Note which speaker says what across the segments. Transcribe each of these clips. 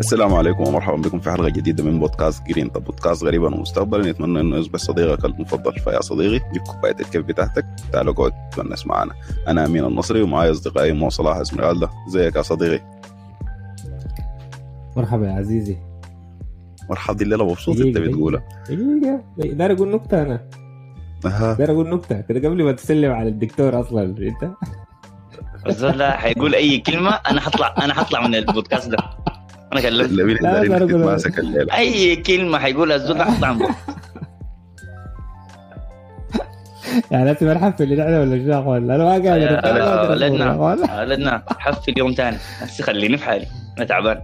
Speaker 1: السلام عليكم ومرحبا بكم في حلقه جديده من بودكاست جرين طب بودكاست غريبا ومستقبلا نتمنى انه يصبح صديقك المفضل فيا صديقي جيب كوبايه الكيف بتاعتك تعال اقعد تونس معنا انا امين النصري ومعاي اصدقائي مو صلاح اسمرالدا ازيك يا صديقي
Speaker 2: مرحبا يا عزيزي
Speaker 1: مرحبا دي الليله مبسوط انت بتقولها
Speaker 2: دقيقة داير اقول نكتة انا
Speaker 1: اها
Speaker 2: داير اقول نكتة كده قبل ما تسلم على الدكتور اصلا انت
Speaker 3: الزول ده حيقول اي كلمه انا حطلع انا حطلع من البودكاست ده انا كلمت
Speaker 1: اللي
Speaker 2: لا،
Speaker 1: دارين
Speaker 2: لا، لا.
Speaker 1: تتماسك الليله
Speaker 3: اي كلمه حيقولها الزول ده حطلع من البودكاست.
Speaker 2: يعني انت بنحفل اللي نحن ولا شو يا اخوان انا ما قادر
Speaker 3: يا-
Speaker 2: أنا ما قادر أصبر يا
Speaker 3: ولدنا.
Speaker 2: أخوان.
Speaker 3: ولدنا حفل يوم ثاني بس خليني في حالي انا تعبان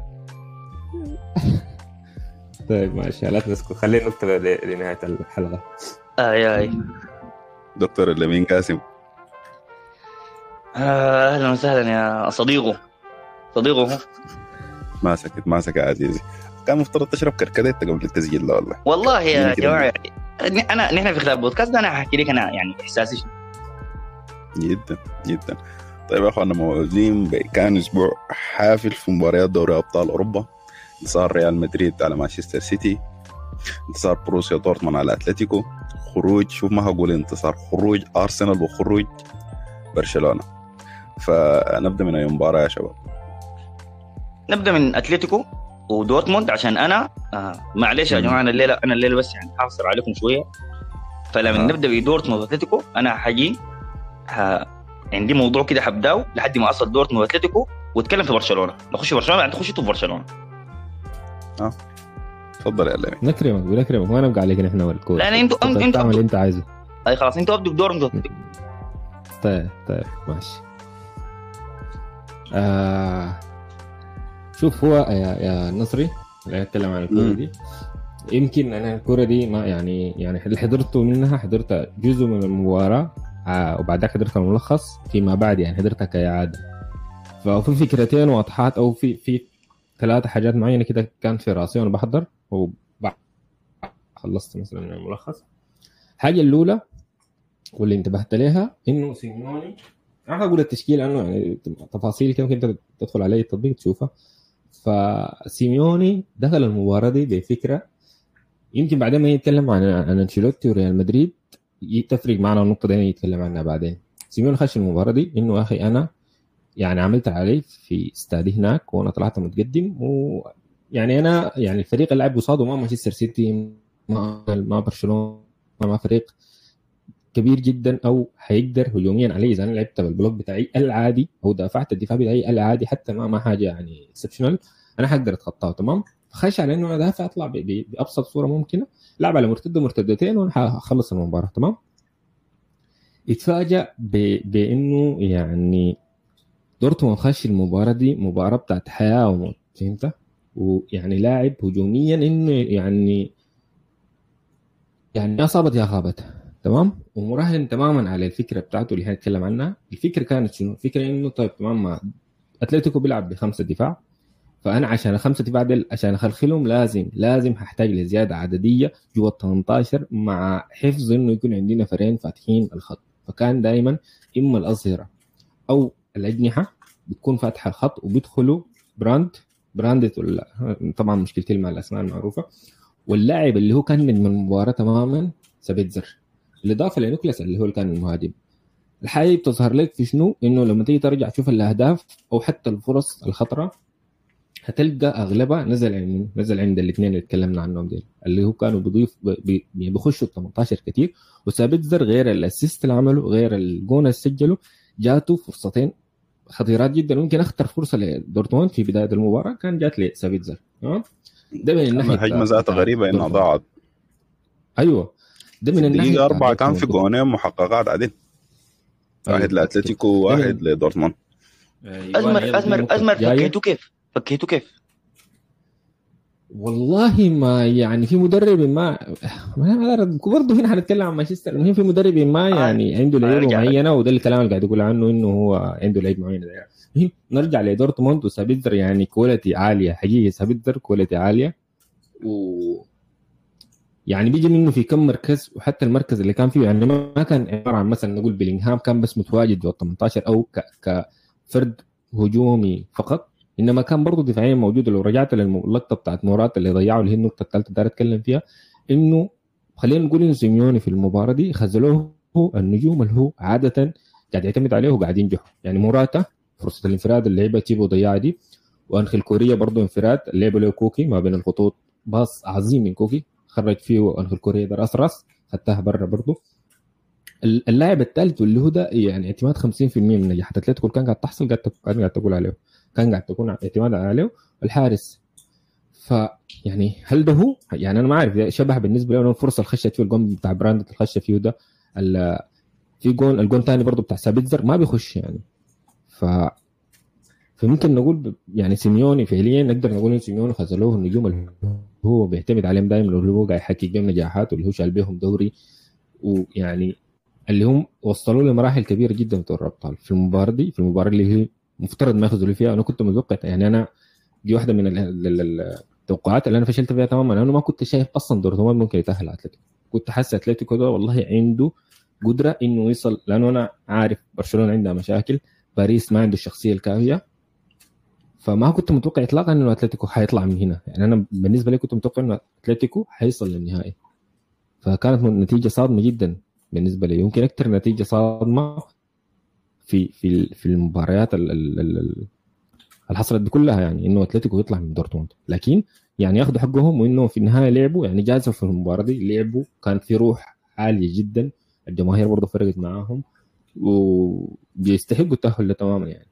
Speaker 2: طيب ماشي لا تسكت خلينا نكتة ل- لنهاية الحلقة
Speaker 3: اي اي
Speaker 1: دكتور لمين قاسم
Speaker 3: آه، اهلا وسهلا يا صديقه صديقه هو.
Speaker 1: ماسك اتماسك يا عزيزي كان مفترض تشرب كركديه قبل التسجيل ده والله
Speaker 3: والله يا
Speaker 1: يمكن.
Speaker 3: جماعه انا نحن في خلال البودكاست ده انا حاحكي لك انا يعني احساسي شنو.
Speaker 1: جدا جدا طيب يا اخوانا موعودين ب- كان اسبوع حافل في مباريات دوري ابطال اوروبا انتصار ريال مدريد على مانشستر سيتي انتصار بروسيا دورتموند على اتلتيكو خروج شوف ما هقول انتصار خروج ارسنال وخروج برشلونه فنبدا من اي مباراه يا شباب
Speaker 3: نبدا من اتلتيكو ودورتموند عشان انا آه معلش يا
Speaker 1: مم.
Speaker 3: جماعه انا الليله انا الليله بس يعني حاصر عليكم شويه فلما
Speaker 1: آه.
Speaker 3: نبدا بدورتموند واتلتيكو انا حجي ها عندي موضوع كده حبداو لحد ما اصل دورتموند واتلتيكو واتكلم في برشلونه نخش برشلونه بعد تخش في برشلونه
Speaker 1: تفضل يا لمين
Speaker 2: نكرمك بنكرمك ما نبقى عليك نحن والكود
Speaker 3: لا، لا، انتوا-
Speaker 2: تفضل
Speaker 3: انتوا-
Speaker 2: تعمل اللي انت عايزه
Speaker 3: اي خلاص انتوا ابدوا بدورتموند واتلتيكو
Speaker 2: طيب طيب ماشي آه شوف هو يا, يا نصري اللي اتكلم عن الكوره
Speaker 1: مم.
Speaker 2: دي يمكن انا الكوره دي ما يعني يعني اللي حضرته منها حضرت جزء من المباراه آه وبعدها حضرت الملخص فيما بعد يعني حضرتها كاعاده ففي فكرتين واضحات او في في ثلاثة حاجات معينة كده كانت في راسي وانا بحضر وبعد خلصت مثلا من الملخص الحاجة الأولى واللي انتبهت لها انه سيميوني انا اقول التشكيل لانه يعني تفاصيل كده ممكن انت تدخل عليه التطبيق تشوفها فسيميوني دخل المباراه دي بفكره يمكن بعدين ما يتكلم عن عن انشيلوتي وريال مدريد ي- تفرق معنا النقطه دي يتكلم عنها بعدين سيميوني خش المباراه دي انه يا اخي انا يعني عملت علي في استادي هناك وانا طلعت متقدم و يعني انا يعني الفريق اللي لعب قصاده ما مانشستر سيتي ما ما برشلونه ما فريق كبير جدا او حيقدر هجوميا علي اذا انا لعبت بالبلوك بتاعي العادي او دافعت الدفاع بتاعي العادي حتى ما ما حاجه يعني اكسبشنال انا حقدر اتخطاه تمام خش على انه انا دافع اطلع ب- ب- بابسط صوره ممكنه لعب على مرتده مرتدتين وانا حخلص المباراه تمام اتفاجأ ب- بانه يعني دورتموند خش المباراه دي مباراه بتاعت حياه وموت فهمت؟ ويعني لاعب هجوميا انه يعني يعني يا صابت يا خابت تمام ومراهن تماما على الفكره بتاعته اللي هنتكلم عنها الفكره كانت شنو الفكره انه طيب تمام ما اتلتيكو بيلعب بخمسه دفاع فانا عشان الخمسه دفاع ديل عشان اخلخلهم لازم لازم هحتاج لزياده عدديه جوا ال 18 مع حفظ انه يكون عندنا فرين فاتحين الخط فكان دائما اما الاظهره او الاجنحه بتكون فاتحه الخط وبيدخلوا براند براندت ولا طبعا مشكلتي مع الاسماء المعروفه واللاعب اللي هو كان من المباراه تماما سابيتزر بالاضافه لنيكلاس اللي هو اللي كان المهاجم الحاجه بتظهر لك في شنو انه لما تيجي ترجع تشوف الاهداف او حتى الفرص الخطره هتلقى اغلبها نزل عند نزل عند الاثنين اللي اتكلمنا عنهم دي اللي هو كانوا بيضيف بي- بي- بيخشوا ال 18 كتير وسابيتزر غير الاسيست اللي عمله غير الجون اللي سجله جاته فرصتين خطيرات جدا ممكن اخطر فرصه لدورتموند في بدايه المباراه كان جات لسابيتزر تمام ده من
Speaker 1: اما
Speaker 2: الناحيه
Speaker 1: الهجمه ذاتها غريبه انها
Speaker 2: دورتموند.
Speaker 1: ضاعت
Speaker 2: ايوه ده من الناحيه
Speaker 1: دقيقه
Speaker 2: بتاع
Speaker 1: اربعه كان في
Speaker 2: دورتموند.
Speaker 1: جونين محققات عدل واحد
Speaker 2: أيوة.
Speaker 1: لاتلتيكو وواحد لدورتموند
Speaker 2: أيوة،
Speaker 3: ازمر
Speaker 2: هي دي
Speaker 3: ازمر
Speaker 2: النقطة
Speaker 3: ازمر
Speaker 2: الجاية.
Speaker 3: فكيتوا كيف؟ فكيتوا كيف؟
Speaker 2: والله ما يعني في مدرب ما ما أعرف، برضه هنا حنتكلم عن مانشستر المهم في مدرب ما يعني عنده لعيبه
Speaker 3: أرجع لك.
Speaker 2: معينه وده الكلام اللي قاعد يقول عنه انه هو عنده لعيبه معينه ده يعني. المهم نرجع لدورتموند وسابيتزر يعني كواليتي عاليه حقيقي سابيتزر كواليتي عاليه و يعني بيجي منه في كم مركز وحتى المركز اللي كان فيه يعني ما كان عباره عن مثلا نقول بيلينغهام كان بس متواجد جوا 18 او ك... كفرد هجومي فقط انما كان برضه دفاعيا موجود لو رجعت للقطه بتاعت مورات اللي ضيعوا اللي هي النقطه الثالثه داير اتكلم فيها انه خلينا نقول انه سيميوني في المباراه دي خزلوه النجوم اللي هو عاده قاعد يعتمد عليه وقاعد ينجح يعني موراتا فرصه الانفراد اللي لعبها تيبو ضيعها دي وانخل كوريا برضه انفراد لعبه له كوكي ما بين الخطوط باص عظيم من كوكي خرج فيه انخل كوريا ده راس راس خدتها برا برضه اللاعب الثالث واللي هو ده يعني اعتماد 50% من نجاحات اتلتيكو كان قاعد تحصل قاعد كان قاعد تقول عليه كان قاعد تكون اعتماد عليه الحارس ف يعني هل ده هو؟ يعني انا ما اعرف شبه بالنسبه لي الفرصه اللي خشت فيه الجون بتاع براند اللي خش فيه ده في جون الجون ثاني برضه بتاع سابيتزر ما بيخش يعني ف فممكن نقول يعني سيميوني فعليا نقدر نقول ان سيميوني خذلوه النجوم اللي هو بيعتمد عليهم دائما واللي هو قاعد يحقق بهم نجاحات واللي هو شال بهم دوري ويعني اللي هم وصلوا لمراحل كبيره جدا في الابطال في المباراه دي في المباراه اللي هي مفترض ما يخذلوا فيها انا كنت متوقع يعني انا دي واحده من التوقعات اللي انا فشلت فيها تماما لانه ما كنت شايف اصلا دورتموند ممكن يتاهل اتلتيكو كنت حاسس اتلتيكو ده والله عنده قدره انه يصل لانه انا عارف برشلونه عندها مشاكل باريس ما عنده الشخصيه الكافيه فما كنت متوقع اطلاقا انه اتلتيكو حيطلع من هنا يعني انا بالنسبه لي كنت متوقع انه اتلتيكو حيصل للنهائي فكانت نتيجه صادمه جدا بالنسبه لي يمكن اكثر نتيجه صادمه في في في المباريات اللي حصلت دي كلها يعني انه اتلتيكو يطلع من دورتموند لكن يعني ياخذوا حقهم وانه في النهايه لعبوا يعني جازوا في المباراه دي لعبوا كانت في روح عاليه جدا الجماهير برضه فرقت معاهم وبيستحقوا التاهل تماما يعني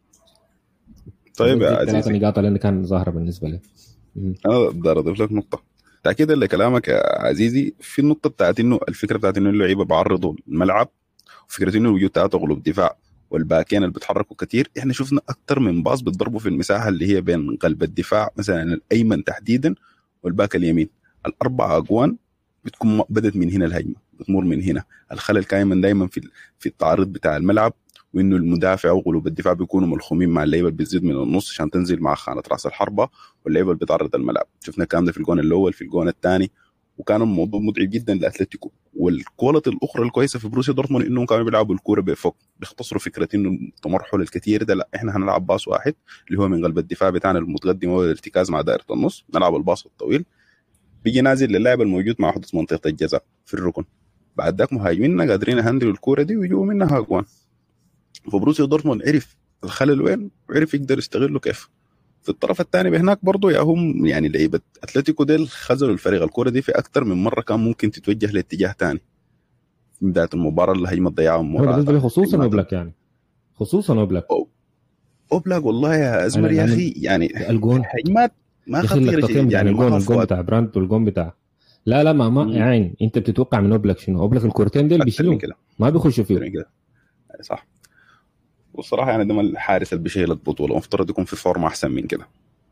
Speaker 1: طيب يا
Speaker 2: عزيزي
Speaker 1: ثلاث
Speaker 2: نقاط اللي كان ظاهره بالنسبه لي
Speaker 1: انا بدي اضيف لك نقطه تاكيدا لكلامك يا عزيزي في النقطه بتاعت انه الفكره بتاعت انه اللعيبه بعرضوا الملعب وفكره انه وجود تغلب دفاع والباكين اللي بيتحركوا كثير احنا شفنا اكثر من باص بيتضربوا في المساحه اللي هي بين قلب الدفاع مثلا الايمن تحديدا والباك اليمين الاربع اجوان بتكون بدت من هنا الهجمه بتمر من هنا الخلل كايما دائما في في التعرض بتاع الملعب وانه المدافع وقلوب الدفاع بيكونوا ملخومين مع اللعيبه اللي بتزيد من النص عشان تنزل مع خانه راس الحربه واللعيبه اللي بتعرض الملعب شفنا الكلام ده في الجون الاول في الجون الثاني وكان الموضوع متعب جدا لاتلتيكو والكواليتي الاخرى الكويسه في بروسيا دورتموند انهم كانوا بيلعبوا الكوره بفوق بيختصروا فكره انه التمرحل الكثير ده لا احنا هنلعب باص واحد اللي هو من قلب الدفاع بتاعنا المتقدم هو الارتكاز مع دائره النص نلعب الباص الطويل بيجي نازل للاعب الموجود مع حدود منطقه الجزاء في الركن بعد ذاك مهاجميننا قادرين يهندلوا الكوره دي ويجوا منها اجوان فبروسيا دورتموند عرف الخلل وين وعرف يقدر يستغله كيف في الطرف الثاني هناك برضه يا هم يعني لعيبه اتلتيكو ديل خذلوا الفريق الكوره دي في اكثر من مره كان ممكن تتوجه لاتجاه ثاني في بدايه المباراه الهجمه ضيعهم
Speaker 2: بالنسبه لي خصوصا اوبلاك يعني خصوصا اوبلاك
Speaker 1: اوبلاك والله يا ازمر يا اخي يعني
Speaker 2: الجون
Speaker 1: هجمات ما خطيره
Speaker 2: يعني الجون الجون بتاع براند والجون بتاع لا لا ما ما يعني انت بتتوقع من اوبلاك شنو؟ اوبلاك الكورتين ديل بيشيلوا ما بيخشوا فيه
Speaker 1: صح والصراحه يعني ده الحارس اللي بيشيل البطوله مفترض يكون في فورمه احسن من كده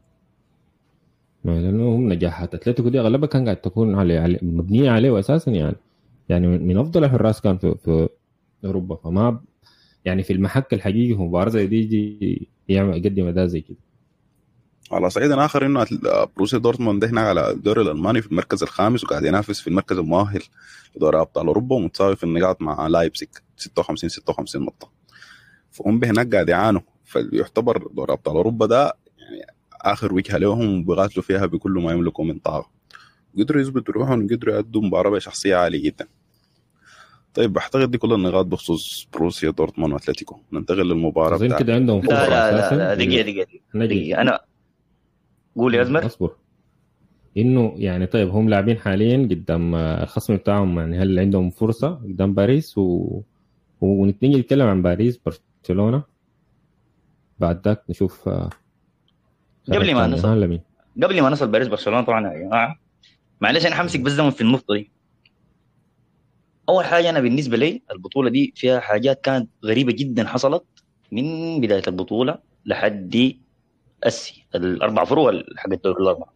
Speaker 2: لانه هم نجاحات اتلتيكو دي اغلبها كان قاعد تكون علي, علي مبنيه عليه اساسا يعني يعني من افضل الحراس كان في, في اوروبا فما يعني في المحك الحقيقي مباراه زي دي يجي يعمل يقدم اداء زي كده
Speaker 1: على صعيد اخر انه بروسيا دورتموند هنا على الدوري الالماني في المركز الخامس وقاعد ينافس في المركز المؤهل لدوري ابطال اوروبا ومتساوي في النقاط مع لايبسك 56 56 نقطه فهم هناك قاعد يعانوا فيعتبر دوري ابطال اوروبا ده يعني اخر وجهه لهم بيقاتلوا فيها بكل ما يملكوا من طاقه قدروا يثبتوا روحهم قدروا يأدوا مباراه بشخصيه عاليه جدا طيب اعتقد دي كل النقاط بخصوص بروسيا دورتموند واتلتيكو ننتقل للمباراه
Speaker 2: اظن كده عندهم
Speaker 3: لا لا لا دقيقه دقيقه دقيقه انا قول يا ازمر
Speaker 2: اصبر انه يعني طيب هم لاعبين حاليا قدام الخصم بتاعهم يعني هل عندهم فرصه قدام باريس و... ونتيجي نتكلم عن باريس برشلونه بعد ذاك نشوف
Speaker 3: قبل ما نصل قبل ما نصل باريس برشلونه طبعا يا جماعه معلش انا حمسك بس زمن في النقطه دي اول حاجه انا بالنسبه لي البطوله دي فيها حاجات كانت غريبه جدا حصلت من بدايه البطوله لحد السي الاربع فروع حق الدوري الاربعه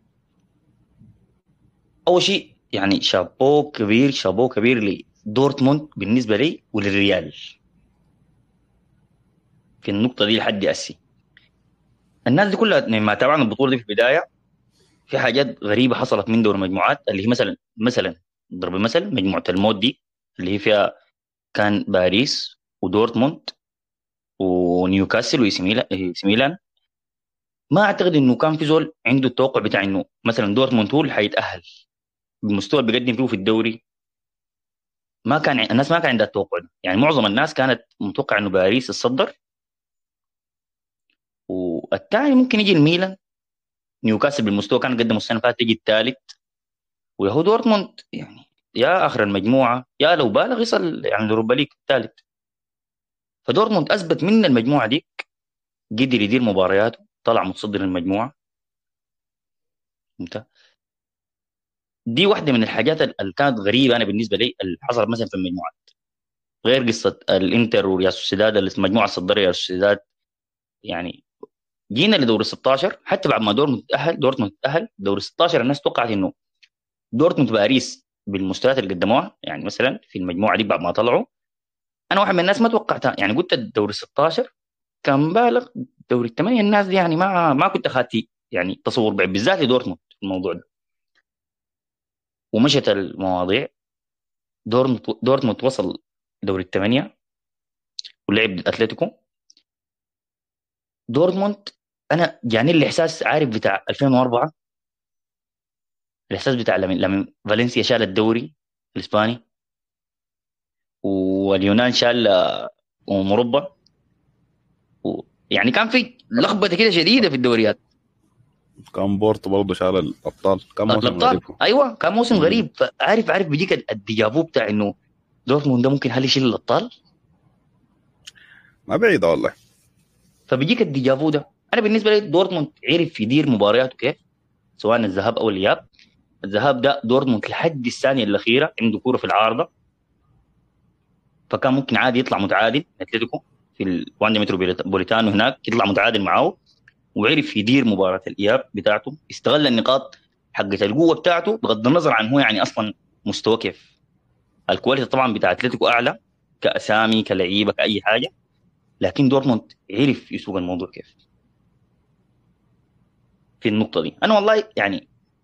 Speaker 3: اول شيء يعني شابو كبير شابو كبير لدورتموند بالنسبه لي وللريال في النقطه دي لحد اسي الناس دي كلها لما تابعنا البطوله دي في البدايه في حاجات غريبه حصلت من دور المجموعات اللي هي مثلا مثلا ضرب المثل مجموعه الموت دي اللي هي فيها كان باريس ودورتموند ونيوكاسل وإيسي ميلان ما اعتقد انه كان في زول عنده التوقع بتاع انه مثلا دورتموند هو اللي حيتاهل بالمستوى اللي بيقدم فيه في الدوري ما كان الناس ما كان عندها التوقع ده يعني معظم الناس كانت متوقع انه باريس تصدر والثاني ممكن يجي الميلان نيوكاسل بالمستوى كان قدمه السنه اللي فاتت يجي الثالث ويهو دورتموند يعني يا اخر المجموعه يا لو بالغ يصل يعني اوروبا ليج الثالث فدورتموند اثبت من المجموعه ديك قدر يدير مبارياته طلع متصدر المجموعه انت دي واحده من الحاجات اللي كانت غريبه انا بالنسبه لي اللي حصلت مثلا في المجموعات غير قصه الانتر وريال سوسيداد المجموعه الصدريه ريال سوسيداد يعني جينا لدور ال 16 حتى بعد ما دورتموند تاهل دورتموند تاهل دور ال 16 الناس توقعت انه دورتموند باريس بالمستويات اللي قدموها يعني مثلا في المجموعه دي بعد ما طلعوا انا واحد من الناس ما توقعتها يعني قلت الدور ال 16 كان مبالغ دوري الثمانيه الناس دي يعني ما ما كنت اخذت يعني تصور بعيد بالذات لدورتموند الموضوع ده ومشت المواضيع دورتموند وصل دوري الثمانيه ولعب اتلتيكو دورتموند انا جاني الاحساس عارف بتاع 2004 الاحساس بتاع لما لما فالنسيا شال الدوري الاسباني واليونان شال مربع يعني كان في لخبطه كده شديده في الدوريات
Speaker 1: كان بورتو برضه شال الابطال كان
Speaker 3: موسم غريب ايوه كان موسم غريب فعارف عارف بيجيك الديجافو بتاع انه دورتموند ده ممكن هل يشيل الابطال؟
Speaker 1: ما بعيده والله
Speaker 3: فبيجيك الديجافو ده انا بالنسبه لي دورتموند عرف يدير مبارياته كيف سواء الذهاب او الاياب الذهاب ده دورتموند لحد الثانيه الاخيره عنده كوره في العارضه فكان ممكن عادي يطلع متعادل اتلتيكو في الواندا متروبوليتانو هناك يطلع متعادل معاه وعرف يدير مباراه الاياب بتاعته استغل النقاط حقت القوه بتاعته بغض النظر عن هو يعني اصلا مستوى كيف الكواليتي طبعا بتاع اتلتيكو اعلى كاسامي كلعيبه كاي حاجه لكن دورتموند عرف يسوق الموضوع كيف في النقطه دي انا والله يعني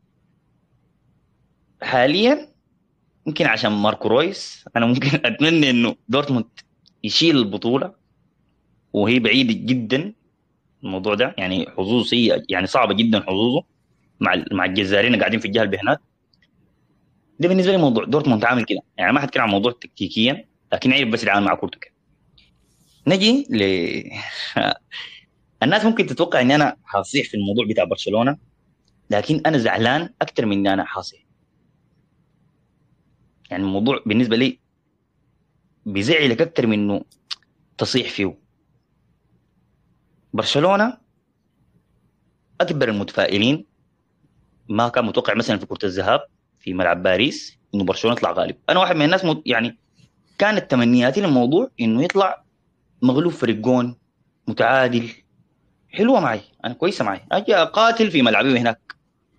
Speaker 3: حاليا يمكن عشان ماركو رويس انا ممكن اتمنى انه دورتموند يشيل البطوله وهي بعيده جدا الموضوع ده يعني حظوظ سيئه يعني صعبه جدا حظوظه مع مع الجزائريين قاعدين في الجهه البهنات ده بالنسبه لي موضوع دورتموند عامل كده يعني ما حتكلم عن موضوع تكتيكيا لكن عيب بس يتعامل مع كورته كده نجي ل الناس ممكن تتوقع اني انا حاصيح في الموضوع بتاع برشلونه لكن انا زعلان اكثر من اني انا حاصح يعني الموضوع بالنسبه لي بيزعلك اكثر من انه تصيح فيه برشلونه اكبر المتفائلين ما كان متوقع مثلا في كره الذهاب في ملعب باريس انه برشلونه يطلع غالب انا واحد من الناس مت يعني كانت تمنياتي للموضوع انه يطلع مغلوب فريق جون متعادل حلوه معي انا كويسه معي اجي اقاتل في ملعبي هناك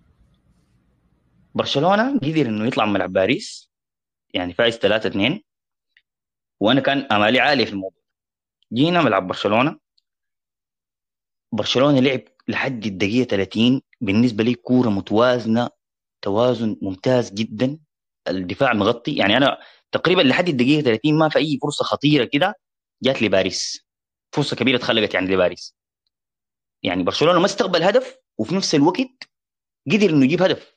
Speaker 3: برشلونه قدر انه يطلع من ملعب باريس يعني فايز 3 2 وانا كان امالي عاليه في الموضوع جينا ملعب برشلونه برشلونه لعب لحد الدقيقه 30 بالنسبه لي كوره متوازنه توازن ممتاز جدا الدفاع مغطي يعني انا تقريبا لحد الدقيقه 30 ما في اي فرصه خطيره كده جات لباريس فرصه كبيره اتخلقت يعني لباريس يعني برشلونه ما استقبل هدف وفي نفس الوقت قدر انه يجيب هدف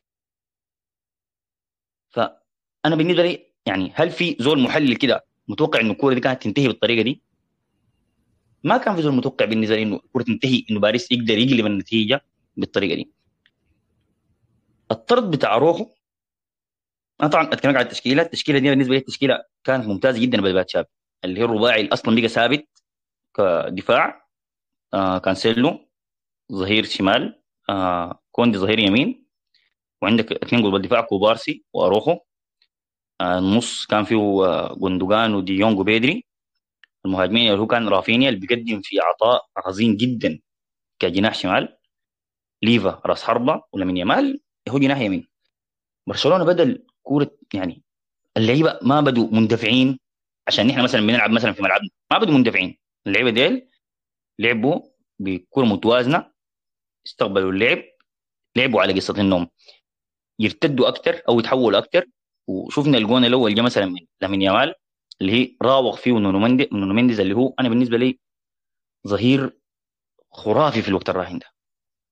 Speaker 3: فانا بالنسبه لي يعني هل في زول محلل كده متوقع انه الكوره دي كانت تنتهي بالطريقه دي؟ ما كان في زول متوقع بالنسبه لي انه الكوره تنتهي انه باريس يقدر يقلب النتيجه بالطريقه دي. الطرد بتاع روخو انا طبعا اتكلم عن التشكيله، التشكيله دي بالنسبه لي التشكيله كانت ممتازه جدا بدأت شاب اللي هي الرباعي اللي اصلا بقى ثابت كدفاع آه كانسيلو ظهير شمال آه كوندي ظهير يمين وعندك اثنين قلب الدفاع كوبارسي واروخو آه النص كان فيه آه جوندوجان وديونج وبيدري المهاجمين اللي هو كان رافينيا اللي بيقدم في عطاء عظيم جدا كجناح شمال ليفا راس حربة ولمن يمال هو جناح يمين برشلونه بدل كوره يعني اللعيبه ما بدوا مندفعين عشان نحن مثلا بنلعب مثلا في ملعبنا ما بدوا مندفعين اللعيبه ديل لعبوا بكره متوازنه استقبلوا اللعب لعبوا على قصه انهم يرتدوا اكثر او يتحولوا اكثر وشفنا الجون الاول جاء مثلا من لامين يامال اللي هي راوغ فيه نونو مندز اللي هو انا بالنسبه لي ظهير خرافي في الوقت الراهن ده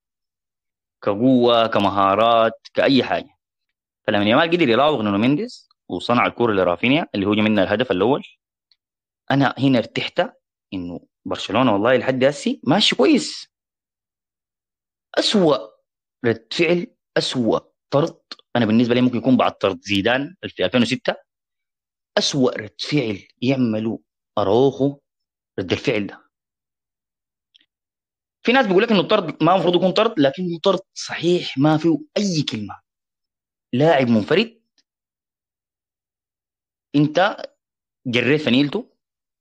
Speaker 3: كقوه كمهارات كاي حاجه فلما يامال قدر يراوغ نونو مينديز وصنع الكوره لرافينيا اللي هو منها الهدف الاول انا هنا ارتحت انه برشلونه والله لحد هسي ماشي كويس اسوأ رد فعل اسوأ طرد انا بالنسبه لي ممكن يكون بعد طرد زيدان في 2006 اسوأ رد فعل يعملوا اروخو رد الفعل ده في ناس بيقول لك انه الطرد ما المفروض يكون طرد لكنه طرد صحيح ما فيه اي كلمه لاعب منفرد انت جريت فنيلته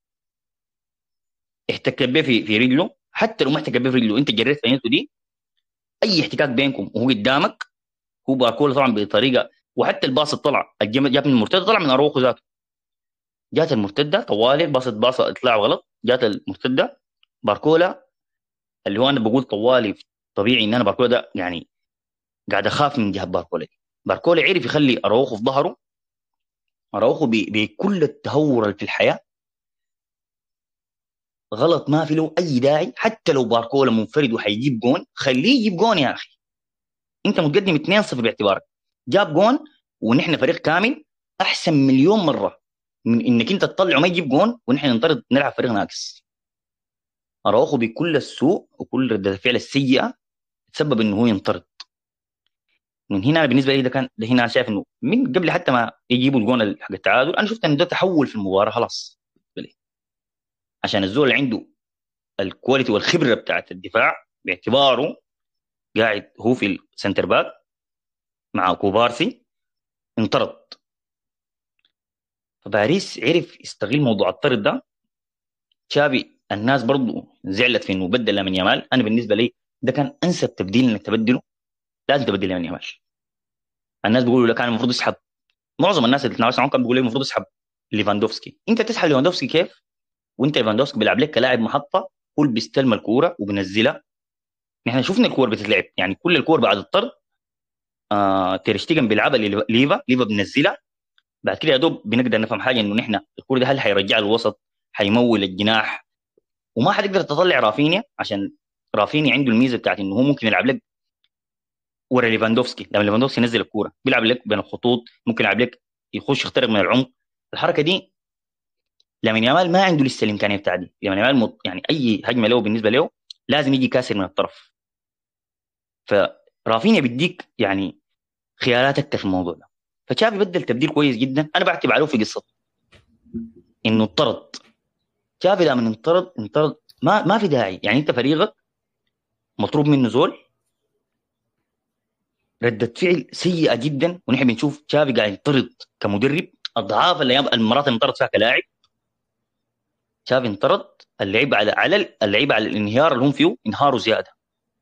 Speaker 3: احتكت به في في رجله حتى لو ما احتكت به في رجله انت جريت فنيلته دي اي احتكاك بينكم وهو قدامك هو باركولا طبعا بطريقه وحتى الباص طلع جات من المرتده طلع من اروخو ذاته جات المرتده طوالي باصت باصه اطلاع غلط جات المرتده باركولا اللي هو انا بقول طوالي طبيعي ان انا باركولا ده يعني قاعد اخاف من جهه باركولا باركولا عرف يخلي اروخو في ظهره اروخو بكل التهور اللي في الحياه غلط ما في له اي داعي حتى لو باركولا منفرد وحيجيب جون خليه يجيب جون يا اخي انت متقدم 2-0 باعتبارك جاب جون ونحن فريق كامل احسن مليون مره من انك انت تطلعه ما يجيب جون ونحن ننطرد نلعب فريق ناقص اراوخو بكل السوء وكل رده الفعل السيئه تسبب انه هو ينطرد من هنا بالنسبه لي ده كان ده هنا شايف انه من قبل حتى ما يجيبوا الجون حق التعادل انا شفت انه ده تحول في المباراه خلاص عشان الزول اللي عنده الكواليتي والخبره بتاعت الدفاع باعتباره قاعد هو في السنتر باك مع كوبارسي انطرد فباريس عرف يستغل موضوع الطرد ده تشافي الناس برضو زعلت في انه بدل من يامال انا بالنسبه لي ده كان انسب تبديل انك تبدله لازم تبدل من يامال الناس بيقولوا لك كان المفروض يسحب معظم الناس اللي تناقشوا معاهم كانوا بيقولوا المفروض يسحب ليفاندوفسكي انت تسحب ليفاندوفسكي كيف وانت ليفاندوفسكي بيلعب لك كلاعب محطه هو اللي بيستلم الكوره وبينزلها نحن شفنا الكور بتتلعب يعني كل الكور بعد الطرد آه تيرشتيجن بيلعبها ليفا ليفا بنزلها بعد كده يا دوب بنقدر نفهم حاجه انه نحن الكوره دي هل حيرجع الوسط حيمول الجناح وما حتقدر تطلع رافينيا عشان رافينيا عنده الميزه بتاعت انه هو ممكن يلعب لك ورا ليفاندوفسكي لما ليفاندوفسكي ينزل الكوره بيلعب لك بين الخطوط ممكن يلعب لك يخش يخترق من العمق الحركه دي لامين يامال ما عنده لسه الامكانيه بتاعت دي لامين يامال يعني اي هجمه له بالنسبه له لازم يجي كاسر من الطرف فرافينيا بيديك يعني خيارات اكثر في الموضوع ده فتشافي بدل تبديل كويس جدا انا بعتب عليه في قصه انه اطرد تشافي لما انطرد انطرد ما ما في داعي يعني انت فريقك مطلوب منه زول ردة فعل سيئة جدا ونحن بنشوف تشافي قاعد يطرد كمدرب اضعاف المرات اللي انطرد فيها كلاعب تشافي انطرد اللعيبه على على اللعيبه على الانهيار اللي هم فيه انهاروا زياده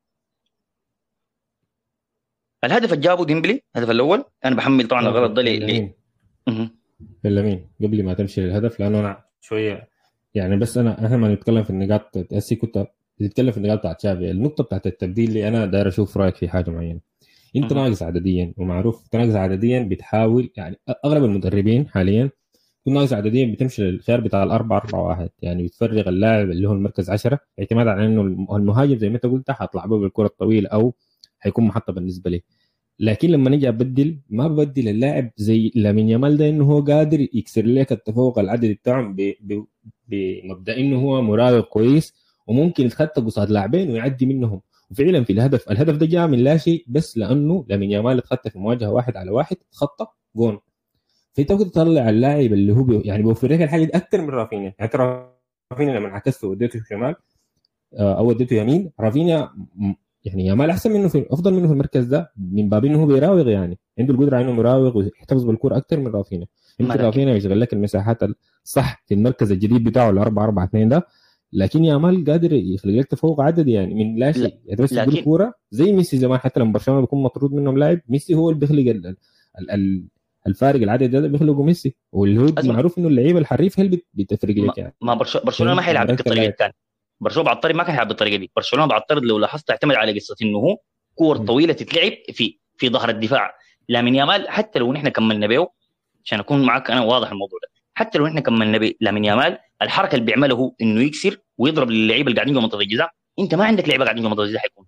Speaker 3: الهدف اللي جابه ديمبلي الهدف الاول انا بحمل طبعا الغلط ده ليه
Speaker 2: لمين قبل ما تمشي للهدف لانه انا شويه يعني بس انا اهم ما نتكلم في النقاط اسي كنت بتتكلم في النقاط بتاعت تشافي النقطه بتاعت التبديل اللي انا داير اشوف رايك في حاجه معينه انت ناقص عدديا ومعروف ناقص عدديا بتحاول يعني اغلب المدربين حاليا تكون ناقص عدديا بتمشي للخيار بتاع الأربعة أربعة واحد يعني بتفرغ اللاعب اللي هو المركز عشرة اعتماد على انه المهاجم زي ما انت قلت حطلع به بالكره الطويله او حيكون محطه بالنسبه لي لكن لما نجي ابدل ما ببدل اللاعب زي لامين يامال ده انه هو قادر يكسر لك التفوق العددي بتاعهم بمبدا انه هو مراوغ كويس وممكن يتخطى قصاد لاعبين ويعدي منهم وفعلا في الهدف الهدف ده جاء من لا شيء بس لانه لامين يامال اتخطى في مواجهه واحد على واحد تخطى جون فانت ممكن تطلع اللاعب اللي هو بي يعني بيوفر لك الحاجه دي اكثر من رافينيا يعني رافينيا لما عكسته وديته شمال آه، او وديته يمين رافينيا يعني يامال احسن منه في افضل منه في المركز ده من باب انه هو بيراوغ يعني عنده القدره انه يراوغ ويحتفظ بالكوره اكثر من رافينيا يمكن رافينيا يشغل لك المساحات الصح في المركز الجديد بتاعه ال 4 4 2 ده لكن يامال قادر يخلق لك تفوق عددي يعني من لا شيء يعني بس لكن... الكوره زي ميسي زمان حتى لما برشلونه بيكون مطرود منهم لاعب ميسي هو اللي بيخلق ال... ال... ال... الفارق العدد ده بيخلقه ميسي واللي هو معروف انه اللعيبه الحريف هي اللي بتفرق لك يعني
Speaker 3: ما برشلونه ما حيلعب بالطريقه الثانيه برشلونه بعد الطريق ما كان يلعب بالطريقه دي برشلونه بعد الطرد لو لاحظت اعتمد على قصه انه هو كور طويله تتلعب في في ظهر الدفاع لامين يامال حتى لو نحن كملنا به عشان اكون معك انا واضح الموضوع ده حتى لو نحن كملنا به لامين يامال الحركه اللي بيعملها هو انه يكسر ويضرب اللعيبه اللي قاعدين جوا منطقه الجزاء انت ما عندك لعيبه قاعدين جوا منطقه الجزاء حيكون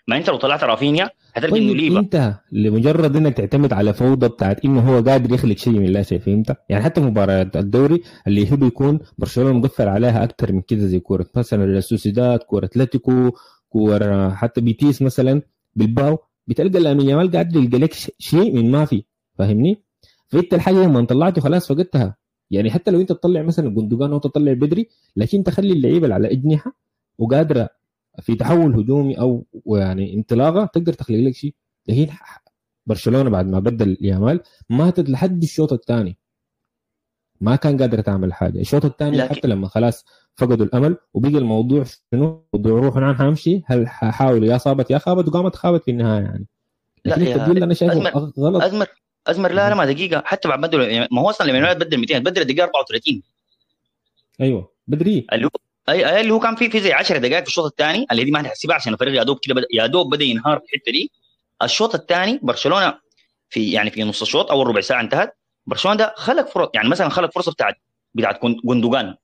Speaker 3: ما انت لو طلعت رافينيا هتلقى طيب انه ليفا
Speaker 2: انت لمجرد انك تعتمد على فوضى بتاعت انه هو قادر يخلق شيء من لا شيء فهمت؟ يعني حتى مباريات الدوري اللي يحب يكون برشلونه مقفل عليها اكثر من كده زي كوره مثلا السوسيداد كوره اتلتيكو كوره حتى بيتيس مثلا بالباو بتلقى لامين يامال قاعد يلقى لك شيء من ما في فاهمني؟ فانت الحاجه لما طلعته خلاص فقدتها يعني حتى لو انت تطلع مثلا جندوجان او تطلع بدري لكن تخلي اللعيبه اللي على اجنحه وقادره في تحول هجومي او يعني انطلاقه تقدر تخلق لك شيء لكن برشلونه بعد ما بدل يامال ماتت لحد الشوط الثاني ما كان قادر تعمل حاجه الشوط الثاني لكن... حتى لما خلاص فقدوا الامل وبقي الموضوع شنو موضوع روح نعم حامشي هل حاولوا يا صابت يا خابت وقامت خابت في النهايه يعني
Speaker 3: لا يا التبديل انا شايفه أزمر غلط ازمر ازمر لا لا ما دقيقه حتى بعد بدل يعني ما هو اصلا لما بدل 200 بدل الدقيقه 34
Speaker 2: ايوه بدري
Speaker 3: اللي هو اي اللي هو كان في في زي 10 دقائق في الشوط الثاني اللي دي ما نحسبها عشان الفريق يا دوب كده بدا يا دوب بدا ينهار في الحته دي الشوط الثاني برشلونه في يعني في نص الشوط اول ربع ساعه انتهت برشلونه ده خلق فرص يعني مثلا خلق فرصه بتاعت بتاعت جندوجان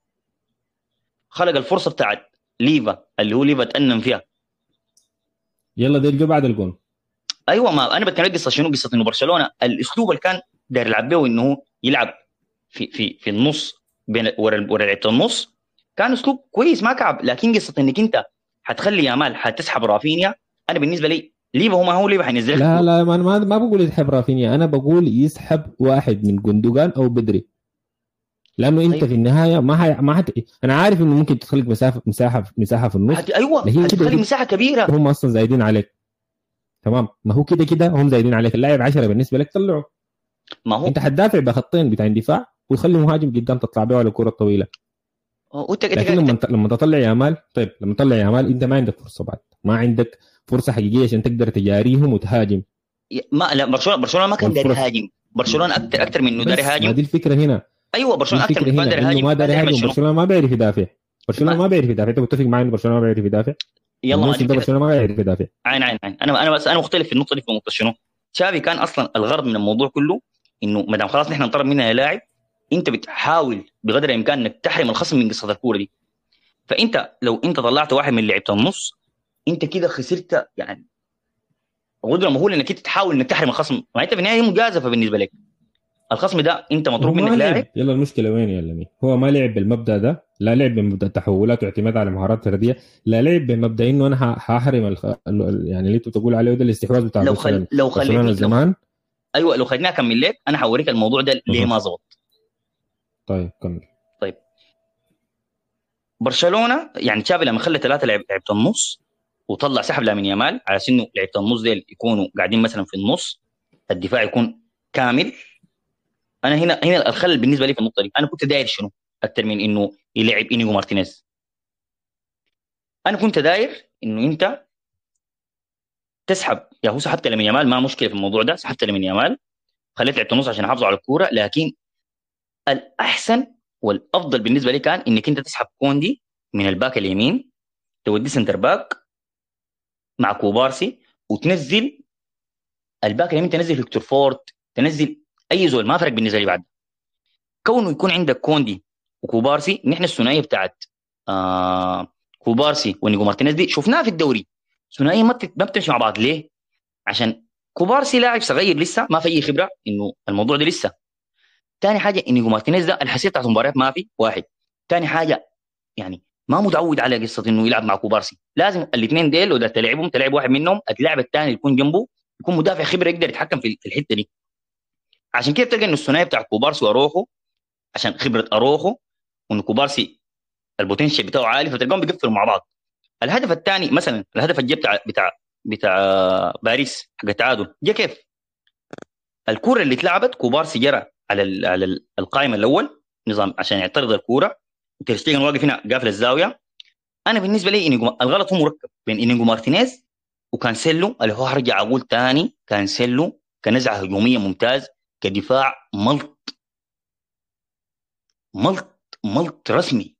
Speaker 3: خلق الفرصه بتاعت ليفا اللي هو ليفا تأنم فيها
Speaker 2: يلا دي الجو بعد الجون
Speaker 3: ايوه ما انا بتكلم قصه شنو قصه انه برشلونه الاسلوب اللي كان داير يلعب به انه يلعب في في في النص بين ورا ورا لعيبه النص كان اسلوب كويس ما كعب لكن قصه انك انت حتخلي يامال حتسحب رافينيا انا بالنسبه لي ليفا هو ما هو ليفا حينزل
Speaker 2: لا لا ما ما, ما بقول يسحب رافينيا انا بقول يسحب واحد من جندوجان او بدري لانه انت طيب. في النهايه ما حي... ما حت... انا عارف انه ممكن تخلق مسافه مساحه مساحه في النص
Speaker 3: حت... ايوه هتخلي مساحه كبيره
Speaker 2: هم اصلا زايدين عليك تمام ما هو كده كده هم زايدين عليك اللاعب 10 بالنسبه لك طلعه ما هو انت حتدافع بخطين بتاع اندفاع وتخلي مهاجم قدام تطلع به على كره طويله وانت لكن لما لما تطلع يامال طيب لما تطلع يامال انت ما عندك فرصه بعد ما عندك فرصه حقيقيه عشان تقدر تجاريهم وتهاجم
Speaker 3: ما لا برشلونه برشلونه ما كان داري يهاجم برشلونه اكثر اكثر من انه داري يهاجم
Speaker 2: ما دي الفكره هنا
Speaker 3: ايوه برشلونه اكثر من داري
Speaker 2: يهاجم ما داري يهاجم برشلونه ما بيعرف يدافع برشلونه ما بيعرف يدافع انت متفق معي انه برشلونه ما بيعرف يدافع
Speaker 3: يلا ما
Speaker 2: برشلونه ما بيعرف يدافع
Speaker 3: عين عين عين انا انا بس انا مختلف في النقطه دي في نقطه شنو؟ تشافي كان اصلا الغرض من الموضوع كله انه ما دام خلاص نحن نطلب منها لاعب انت بتحاول بقدر الامكان انك تحرم الخصم من قصه الكوره دي فانت لو انت طلعت واحد من لعيبه النص انت كده خسرت يعني قدره مهوله انك انت تحاول انك تحرم الخصم ما انت في النهايه هي مجازفه بالنسبه لك الخصم ده انت مطلوب منك لاعب
Speaker 2: يلا المشكله وين يا لمي هو ما لعب بالمبدا ده لا لعب بمبدا التحولات واعتماد على مهارات فرديه لا لعب بمبدا انه انا حاحرم الخ... يعني اللي انت تقول عليه ده الاستحواذ بتاع
Speaker 3: لو خل... لو خليتني
Speaker 2: زمان
Speaker 3: ايوه لو خليني اكمل لك انا حوريك الموضوع ده ليه ما ظبط
Speaker 2: طيب كمل
Speaker 3: طيب برشلونه يعني تشافي لما خلى ثلاثه لعيبه النص وطلع سحب لامين يامال على انه لعيبه النص ديل يكونوا قاعدين مثلا في النص الدفاع يكون كامل انا هنا هنا الخلل بالنسبه لي في النقطه دي انا كنت داير شنو اكثر من انه يلعب انيجو مارتينيز انا كنت داير انه انت تسحب يا هو سحبت لامين يامال ما مشكله في الموضوع ده سحبت لامين يامال خليت لعبت النص عشان احافظ على الكوره لكن الاحسن والافضل بالنسبه لي كان انك انت تسحب كوندي من الباك اليمين تودي سنتر باك مع كوبارسي وتنزل الباك اليمين تنزل فيكتور فورت تنزل اي زول ما فرق بالنسبه لي بعد كونه يكون عندك كوندي وكوبارسي نحن الثنائيه بتاعت آه كوبارسي ونيجو مارتينيز دي شفناها في الدوري ثنائيه ما ما بتمشي مع بعض ليه؟ عشان كوبارسي لاعب صغير لسه ما في اي خبره انه الموضوع ده لسه ثاني حاجه انيجو مارتينيز ده الحساسيه بتاعت المباريات ما في واحد ثاني حاجه يعني ما متعود على قصه انه يلعب مع كوبارسي لازم الاثنين ديل لو تلعبهم تلعب واحد منهم اللاعب الثاني يكون جنبه يكون مدافع خبره يقدر يتحكم في الحته دي عشان كده بتلقى انه الثنائي بتاع كوبارسي واروخو عشان خبره اروخو وانه كوبارسي البوتنشال بتاعه عالي فتلقاهم بيقفلوا مع بعض الهدف الثاني مثلا الهدف الجاي بتاع بتاع بتاع باريس حق التعادل جا كيف؟ الكوره اللي اتلعبت كوبارسي جرى على على القائمه الاول نظام عشان يعترض الكوره وترشتيجن واقف هنا قافل الزاويه انا بالنسبه لي إنيجو الغلط هو مركب بين انيجو مارتينيز وكانسيلو اللي هو هرجع اقول ثاني كانسيلو كنزعه هجوميه ممتاز كدفاع ملط ملط ملط رسمي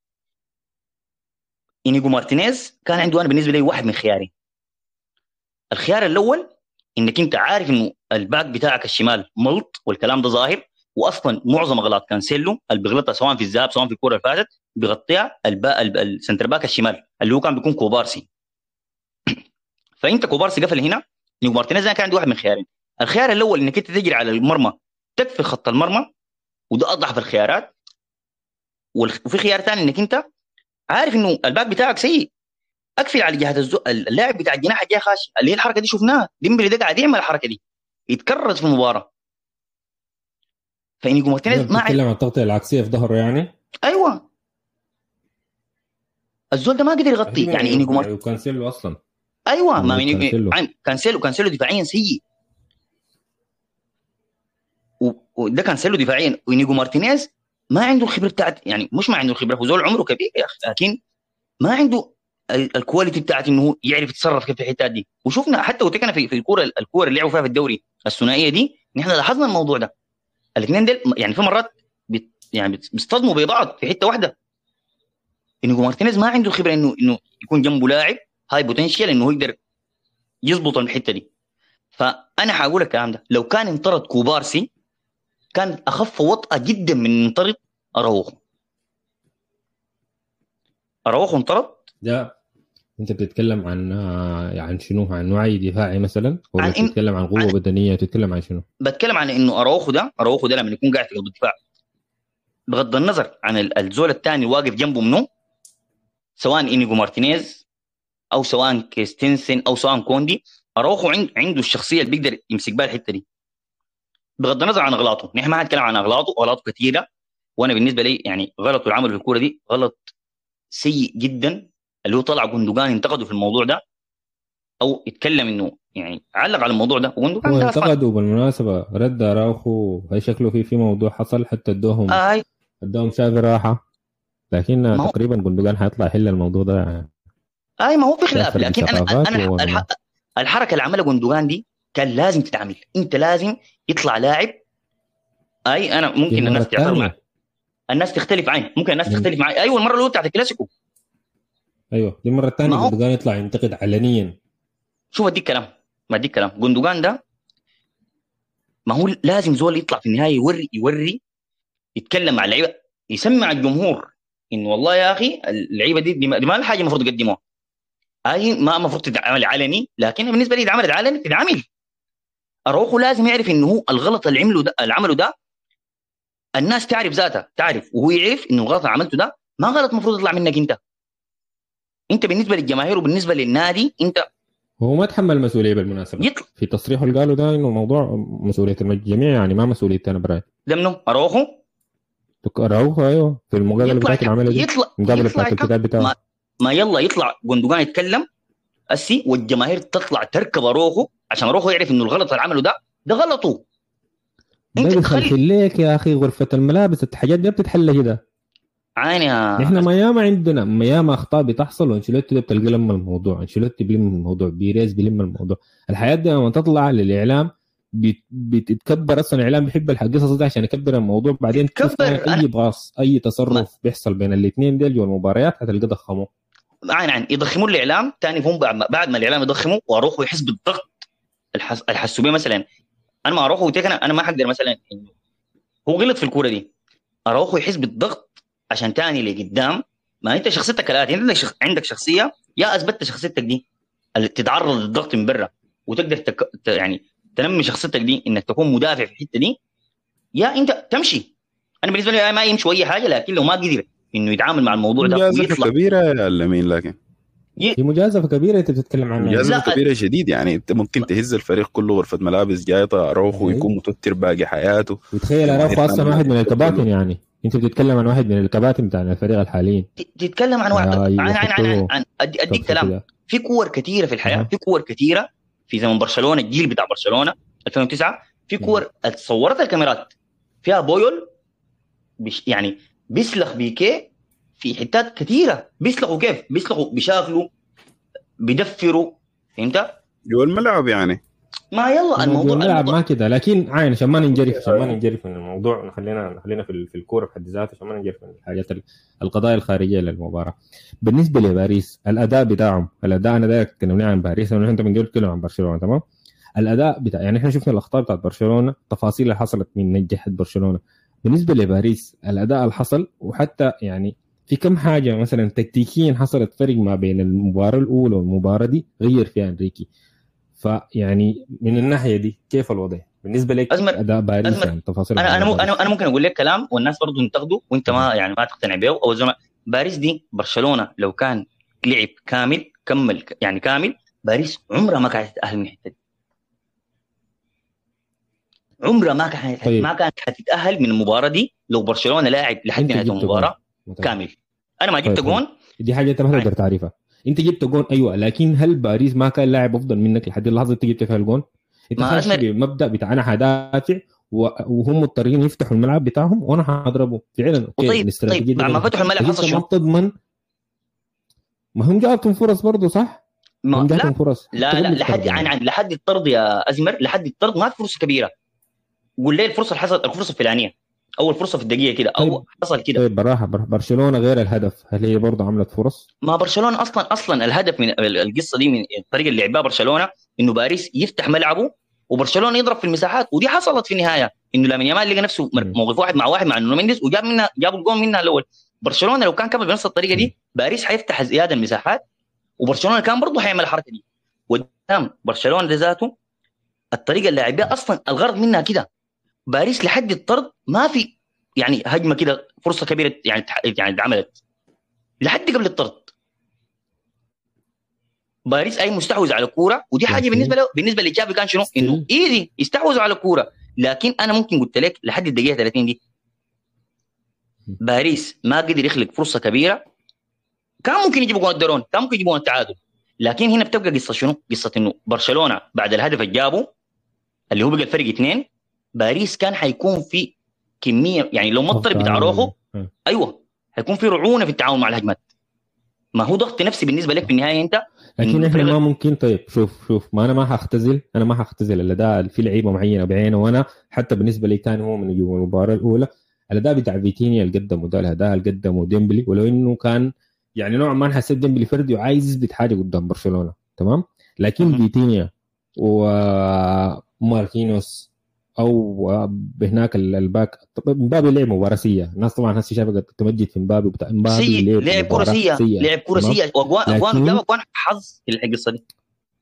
Speaker 3: انيجو مارتينيز كان عنده انا بالنسبه لي واحد من خياري الخيار الاول انك انت عارف انه الباك بتاعك الشمال ملط والكلام ده ظاهر واصلا معظم اغلاط كانسيلو اللي بيغلطها سواء في الذهاب سواء في الكوره اللي فاتت بيغطيها السنتر باك الشمال اللي هو كان بيكون كوبارسي فانت كوبارسي قفل هنا نيجو مارتينيز كان عندي واحد من خيارين الخيار الاول انك انت تجري على المرمى تكفي خط المرمى وده اضعف الخيارات وفي خيار ثاني انك انت عارف انه الباك بتاعك سيء اقفل على جهه الزو... اللاعب بتاع الجناح الجاي خاش اللي هي الحركه دي شفناها ديمبلي ده قاعد يعمل الحركه دي يتكرر في المباراه فانيجو مارتينيز
Speaker 2: ما تتكلم عن التغطيه العكسيه في ظهره يعني
Speaker 3: ايوه الزول ده ما قدر يغطي يعني انيجو
Speaker 2: مارتينيز كانسيلو اصلا
Speaker 3: ايوه ما كانسيلو كانسيلو كانسيلو دفاعيا سيء وده كانسيلو دفاعيا وانيجو مارتينيز ما عنده الخبره بتاعت يعني مش ما عنده الخبره هو زول عمره كبير يا اخي لكن ما عنده الكواليتي بتاعت انه يعرف يتصرف كيف في الحتات دي وشفنا حتى وتكنا في في الكوره الكوره اللي لعبوا فيها في الدوري الثنائيه دي نحن لاحظنا الموضوع ده الاثنين دول يعني في مرات بت يعني بيصطدموا ببعض في حته واحده انه مارتينيز ما عنده الخبره انه انه يكون جنبه لاعب هاي بوتنشال انه هو يقدر يظبط الحته دي فانا حقول الكلام ده لو كان انطرد كوبارسي كان اخف وطأة جدا من انطرد اراوخو اراوخو انطرد
Speaker 2: ده انت بتتكلم عن عن شنو عن وعي دفاعي مثلا ولا عن بتتكلم عن قوه عن... بدنيه تتكلم عن شنو
Speaker 3: بتكلم عن انه اراوخو ده اراوخو ده لما يكون قاعد في قلب الدفاع بغض النظر عن الزول الثاني واقف جنبه منه سواء انيجو مارتينيز او سواء كريستنسن او سواء كوندي اراوخو عنده الشخصيه اللي بيقدر يمسك بها الحته دي بغض النظر عن اغلاطه نحن ما هنتكلم عن اغلاطه اغلاطه كثيره وانا بالنسبه لي يعني غلط العمل في الكوره دي غلط سيء جدا اللي هو طلع جندوجان انتقده في الموضوع ده او اتكلم انه يعني علق على الموضوع ده
Speaker 2: وجندوجان هو انتقدوا بالمناسبه رد اراوخو هي شكله في في موضوع حصل حتى ادوهم آه ادوهم شافي راحه لكن تقريبا جندوجان حيطلع يحل الموضوع ده يعني.
Speaker 3: اي ما هو في خلاف لكن انا انا الحركه اللي عملها جندوجان دي كان لازم تتعمل انت لازم يطلع لاعب اي انا ممكن الناس تعترض معي الناس تختلف معي ممكن الناس تختلف معي ايوه المره الاولى بتاعت الكلاسيكو
Speaker 2: ايوه دي المره الثانيه جندوجان يطلع ينتقد علنيا
Speaker 3: شوف اديك كلام ما اديك كلام جندوجان ده ما هو لازم زول يطلع في النهايه يوري يوري يتكلم مع اللعيبه يسمع الجمهور انه والله يا اخي اللعيبه دي دي ما الحاجه المفروض يقدموها اي ما المفروض تتعمل علني لكن بالنسبه لي اذا عملت علني تتعمل اروخو لازم يعرف انه هو الغلط اللي عمله ده اللي عمله ده الناس تعرف ذاتها تعرف وهو يعرف انه الغلط اللي عملته ده ما غلط المفروض يطلع منك انت انت بالنسبه للجماهير وبالنسبه للنادي انت
Speaker 2: هو ما تحمل المسؤوليه بالمناسبه يطلع. في تصريحه اللي قاله ده انه الموضوع مسؤوليه الجميع يعني ما مسؤوليه انا براي
Speaker 3: ده منو اروخو
Speaker 2: اروخو ايوه في المقابله بتاعت العمل دي
Speaker 3: يطلع
Speaker 2: المقابله بتاعت الكتاب بتاعه
Speaker 3: ما, ما يلا يطلع جندوجان يتكلم اسي والجماهير تطلع تركب اروخو عشان اروخو يعرف انه الغلط اللي عمله ده ده غلطه
Speaker 2: انت تخلي ليك يا اخي غرفه الملابس الحاجات دي بتتحل كده
Speaker 3: عيني
Speaker 2: احنا ما ياما عندنا ما ياما اخطاء بتحصل وانشيلوتي ده بتلقى لما الموضوع انشيلوتي بيلم الموضوع بيريز بيلم الموضوع الحياه دي لما تطلع للاعلام بتتكبر اصلا الاعلام بيحب القصص دي عشان يكبر الموضوع بعدين اي باص اي تصرف ما. بيحصل بين الاثنين ديل جوا المباريات هتلقى ضخموه
Speaker 3: عين عين يضخموا الاعلام ثاني هم بعد ما الاعلام يضخموا واروحوا يحس بالضغط الحس... الحسوبيه مثلا انا ما اروحوا انا انا ما حقدر مثلا هو غلط في الكوره دي اروحوا يحس بالضغط عشان تاني لقدام ما انت شخصيتك الاتي انت عندك عندك شخصيه يا اثبتت شخصيتك دي اللي تتعرض للضغط من برا وتقدر تك... يعني تنمي شخصيتك دي انك تكون مدافع في الحته دي يا انت تمشي انا بالنسبه لي ما يمشي اي حاجه لكن لو ما قدر انه يتعامل مع الموضوع ده
Speaker 1: مجازفه كبيره يا لمين لكن
Speaker 2: هي مجازفه كبيره انت بتتكلم عنها
Speaker 1: مجازفه كبيره شديد يعني انت ممكن تهز الفريق كله غرفه ملابس جايطه اروخو ويكون متوتر باقي حياته
Speaker 2: وتخيل اروخو اصلا واحد من الكباتن يعني انت بتتكلم عن واحد من الكباتن بتاع الفريق الحاليين
Speaker 3: تتكلم عن واحد عن عن عن, عن اديك كلام في كور كثيره في الحياه في كور كثيره في زمن برشلونه الجيل بتاع برشلونه 2009 في كور تصورت الكاميرات فيها بويول يعني بيسلخ بيكي في حتات كثيره بيسلخوا كيف؟ بيسلخوا بيشاغلوا بيدفروا فهمت؟
Speaker 1: جوا الملعب يعني
Speaker 3: ما يلا
Speaker 2: الموضوع الملعب ما كده لكن عين عشان ما ننجرف عشان ما ننجرف من الموضوع خلينا خلينا في, في الكوره بحد ذاتها عشان ما ننجرف من الحاجات القضايا الخارجيه للمباراه بالنسبه لباريس الاداء بتاعهم الاداء انا داير تكلمني عن باريس لانه انت بنقول نتكلم عن برشلونه تمام الاداء بتاع يعني احنا شفنا الاخطاء بتاعت برشلونه التفاصيل اللي حصلت من نجحت برشلونه بالنسبه لباريس الاداء اللي حصل وحتى يعني في كم حاجه مثلا تكتيكيا حصلت فرق ما بين المباراه الاولى والمباراه دي غير فيها انريكي فيعني من الناحيه دي كيف الوضع؟ بالنسبه لك
Speaker 3: أزمر
Speaker 2: اداء باريس أزمر يعني
Speaker 3: تفاصيل انا انا انا انا ممكن اقول لك كلام والناس برضه تنتقده وانت ما يعني ما تقتنع به او زمان باريس دي برشلونه لو كان لعب كامل كمل يعني كامل باريس عمرها ما كانت تتاهل من الحته دي عمرها ما كانت طيب. ما كانت حتتاهل من المباراه دي لو برشلونه لاعب لحد نهايه المباراه كامل انا ما جبت طيب. جون
Speaker 2: دي حاجه انت ما تقدر تعرفها انت جبت جون ايوه لكن هل باريس ما كان لاعب افضل منك لحد اللحظه اللي جبت فيها الجون؟ انت ما أسمر... بمبدا بتاع انا حدافع وهم مضطرين يفتحوا الملعب بتاعهم وانا حاضربه فعلا
Speaker 3: طيب طيب بعد ما فتحوا الملعب حصل
Speaker 2: شو؟ ما تضمن ما هم جابتهم فرص برضه صح؟
Speaker 3: ما هم لا فرص لا لا لحد يعني لحد الطرد يا ازمر لحد الطرد ما في فرصه كبيره قول لي الفرصه اللي حصلت الفرصه الفلانيه اول فرصه في الدقيقه كده او طيب. حصل كده
Speaker 2: طيب براحه برشلونه غير الهدف هل هي برضه عملت فرص؟
Speaker 3: ما برشلونه اصلا اصلا الهدف من القصه دي من الطريقه اللي لعبها برشلونه انه باريس يفتح ملعبه وبرشلونه يضرب في المساحات ودي حصلت في النهايه انه لامين يامال لقى نفسه موقف واحد مع واحد مع نونو مينديز وجاب منها جاب الجول منها الاول برشلونه لو كان كمل بنفس الطريقه دي باريس حيفتح زياده المساحات وبرشلونه كان برضه حيعمل الحركه دي قدام برشلونه ذاته الطريقه اللي لعبها اصلا الغرض منها كده باريس لحد الطرد ما في يعني هجمه كده فرصه كبيره يعني يعني اتعملت لحد قبل الطرد باريس اي مستحوذ على الكوره ودي حاجه بالنسبه له بالنسبه لجافي كان شنو؟ انه ايزي يستحوذوا على الكوره لكن انا ممكن قلت لك لحد الدقيقه 30 دي باريس ما قدر يخلق فرصه كبيره كان ممكن يجيبوا جول الدرون كان ممكن يجيبوا التعادل لكن هنا بتبقى قصه شنو؟ قصه انه برشلونه بعد الهدف اللي جابه اللي هو بقى الفرق اثنين باريس كان حيكون في كميه يعني لو ما الطرد بتاع روخو ايوه حيكون في رعونه في التعامل مع الهجمات ما هو ضغط نفسي بالنسبه لك في النهايه انت
Speaker 2: لكن احنا ما ممكن طيب شوف شوف ما انا ما حختزل انا ما حختزل الاداء في لعيبه معينه بعينه وانا حتى بالنسبه لي كان هو من المباراه الاولى الاداء بتاع فيتينيا اللي قدمه ده الاداء اللي قدمه ديمبلي ولو انه كان يعني نوعا ما حسيت ديمبلي فردي وعايز يثبت حاجه قدام برشلونه تمام لكن فيتينيا وماركينوس او بهناك الباك مبابي لعب مباراه سيئه الناس طبعا هسه شايفه تمجد في مبابي بتاع
Speaker 3: مبابي لعب كره سيئه لعب كره سيئه واجوان اجوان جاب اجوان حظ في القصه دي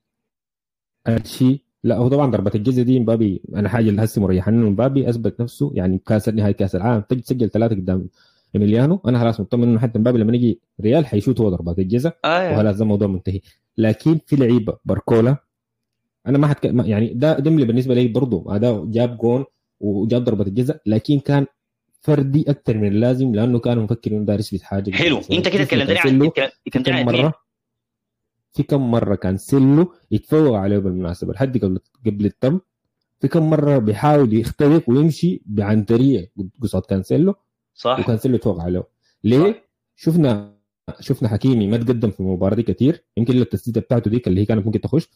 Speaker 2: الشيء لا هو طبعا ضربه الجزء دي مبابي انا حاجه اللي هسه مريحني مبابي اثبت نفسه يعني كاس نهائي كاس العالم تجي تسجل ثلاثه قدام ايميليانو انا خلاص مطمن انه حتى مبابي لما يجي ريال حيشوت هو ضربات الجزاء آه وخلاص ده الموضوع منتهي لكن في لعيبه باركولا انا ما حتكلم يعني ده ديملي بالنسبه لي برضه هذا جاب جون وجاب ضربه الجزاء لكن كان فردي اكثر من اللازم لانه كانوا مفكرين انه دارس يثبت حاجه
Speaker 3: حلو انت كده تكلمتني عن
Speaker 2: كم مره في كم مره كان سلو يتفوق عليه بالمناسبه لحد قبل قبل التم في كم مره بيحاول يخترق ويمشي بعنتريه قصاد كانسيلو
Speaker 3: صح
Speaker 2: وكانسيلو يتفوق عليه ليه؟ صح. شفنا شفنا حكيمي ما تقدم في المباراه دي كثير يمكن التسديده بتاعته ديك اللي هي كانت ممكن تخش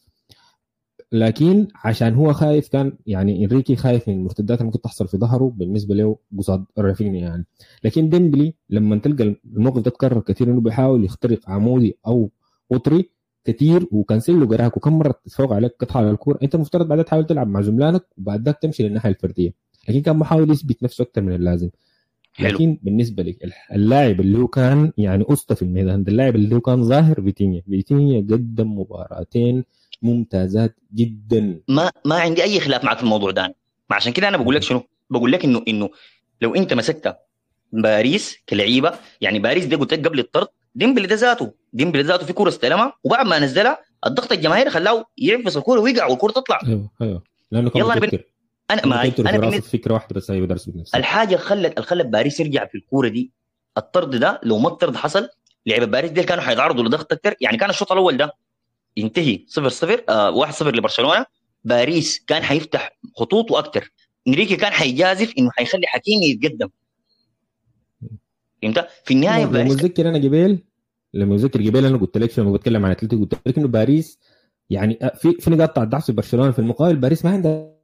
Speaker 2: لكن عشان هو خايف كان يعني انريكي خايف من المرتدات اللي ممكن تحصل في ظهره بالنسبه له قصاد رافينيا يعني لكن ديمبلي لما تلقى الموقف ده تكرر كثير انه بيحاول يخترق عمودي او قطري كثير وكنسل قراك وكم مره تتفوق عليك قطعه على الكوره انت المفترض بعدها تحاول تلعب مع زملائك وبعد ذاك تمشي للناحيه الفرديه لكن كان محاول يثبت نفسه اكثر من اللازم حلو. لكن بالنسبه لي اللاعب اللي هو كان يعني اسطى في الميدان اللاعب اللي هو كان ظاهر فيتينيا فيتينيا قدم مباراتين ممتازات جدا
Speaker 3: ما ما عندي اي خلاف معك في الموضوع ده عشان كده انا بقول لك شنو بقول لك انه انه لو انت مسكت باريس كلعيبه يعني باريس دي قلت لك قبل الطرد ديمبلي ده ذاته ديمبلي ذاته في كوره استلمها وبعد ما نزلها الضغط الجماهيري خلاه يعفس الكوره ويقع والكوره تطلع
Speaker 2: ايوه ايوه لانه كان
Speaker 3: يلا انا بن... انا ما
Speaker 2: انا بالنسبه فكره واحده بس هي بدرس
Speaker 3: بنفسه الحاجه اللي خلت اللي خلت باريس يرجع في الكوره دي الطرد ده لو ما الطرد حصل لعيبه باريس دي كانوا حيتعرضوا لضغط اكثر يعني كان الشوط الاول ده ينتهي 0 0 آه 1 0 لبرشلونه باريس كان حيفتح خطوط واكثر انريكي كان حيجازف انه حيخلي حكيمي يتقدم فهمت؟ في النهايه
Speaker 2: لما متذكر انا قبل لما متذكر قبل انا قلت لك لما بتكلم عن اتلتيكو قلت لك انه باريس يعني آه، في في نقاط ضعف في برشلونه في المقابل باريس ما عندها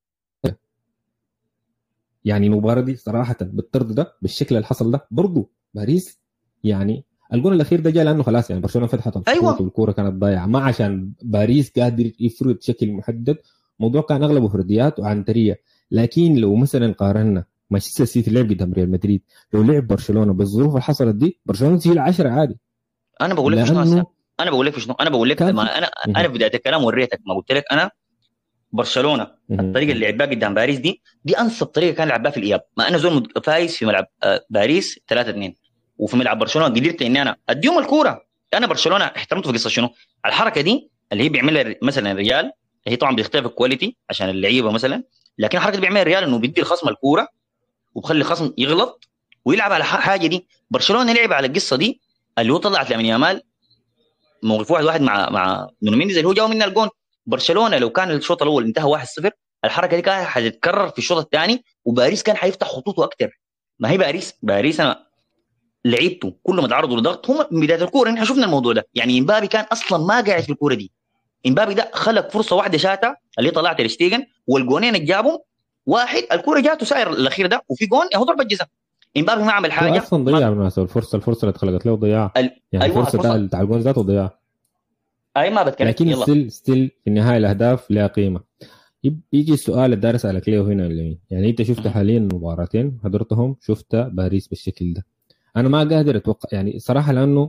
Speaker 2: يعني المباراه دي صراحه بالطرد ده بالشكل اللي حصل ده برضه باريس يعني الجون الاخير ده جاء لانه خلاص يعني برشلونه فتحت
Speaker 3: ايوه
Speaker 2: والكوره كانت ضايعه ما عشان باريس قادر يفرض شكل محدد الموضوع كان اغلبه فرديات وعنتريه لكن لو مثلا قارنا مانشستر سيتي لعب قدام ريال مدريد لو لعب برشلونه بالظروف اللي حصلت دي برشلونه تشيل 10 عادي
Speaker 3: انا بقول لك شنو انا بقول لك شنو انا بقول لك ما انا انا في بدايه الكلام وريتك ما قلت لك انا برشلونه الطريقه اللي لعبها قدام باريس دي دي انسب طريقه كان لعبها في الاياب ما انا زول فايز في ملعب آه، باريس 3 2 وفي ملعب برشلونه قدرت اني انا اديهم الكوره انا برشلونه احترمته في قصه شنو الحركه دي اللي هي بيعملها مثلا الريال هي طبعا بيختلف الكواليتي عشان اللعيبه مثلا لكن الحركه اللي بيعملها الريال انه بيدي الخصم الكوره وبخلي الخصم يغلط ويلعب على حاجه دي برشلونه لعب على القصه دي اللي هو طلعت لامين يامال موقف واحد واحد مع مع نونو مينديز اللي هو جاوا منها الجون برشلونه لو كان الشوط الاول انتهى 1-0 الحركه دي كانت حتتكرر في الشوط الثاني وباريس كان حيفتح خطوطه اكثر ما هي باريس باريس انا لعيبته كل ما تعرضوا لضغط هم من بدايه الكوره احنا شفنا الموضوع ده يعني امبابي كان اصلا ما قاعد في الكوره دي امبابي ده خلق فرصه واحده شاتها اللي طلعت لشتيجن والجونين اللي جابهم واحد الكوره جاته ساير الاخير ده وفي جون هو ضربه جزاء امبابي ما عمل حاجه
Speaker 2: اصلا ضيع بالمناسبه الفرصه الفرصه اللي اتخلقت له ضيعها ال... يعني أيوة الفرصه بتاع الجون ذاته ضيعها
Speaker 3: اي ما بتكلم
Speaker 2: لكن ستيل ستيل في النهايه الاهداف لها قيمه يجي السؤال اللي اسالك ليه هنا اللي يعني انت شفت حاليا مباراتين حضرتهم شفت باريس بالشكل ده انا ما قادر اتوقع يعني صراحه لانه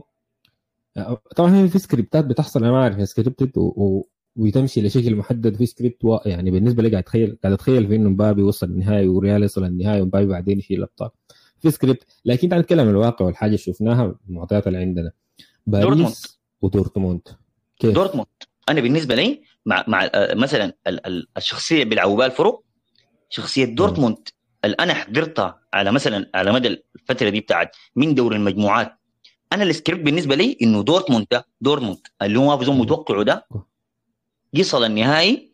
Speaker 2: طبعا في سكريبتات بتحصل انا ما اعرف سكريبتد و... و... وتمشي لشكل محدد في سكريبت و... يعني بالنسبه لي قاعد اتخيل قاعد اتخيل في انه مبابي وصل النهائي وريال يوصل النهائي ومبابي بعدين يشيل الابطال في سكريبت لكن تعال نتكلم عن الواقع والحاجه اللي شفناها المعطيات اللي عندنا باريس دورتموند ودورتموند
Speaker 3: كيف؟ دورتموند انا بالنسبه لي مع مع آه، مثلا الشخصيه اللي بيلعبوا بها الفرق شخصيه دورتموند اللي انا حضرتها على مثلا على مدى الفتره دي بتاعت من دور المجموعات انا السكريبت بالنسبه لي انه دورتموند ده دورتموند اللي هو ما متوقعه ده يصل النهائي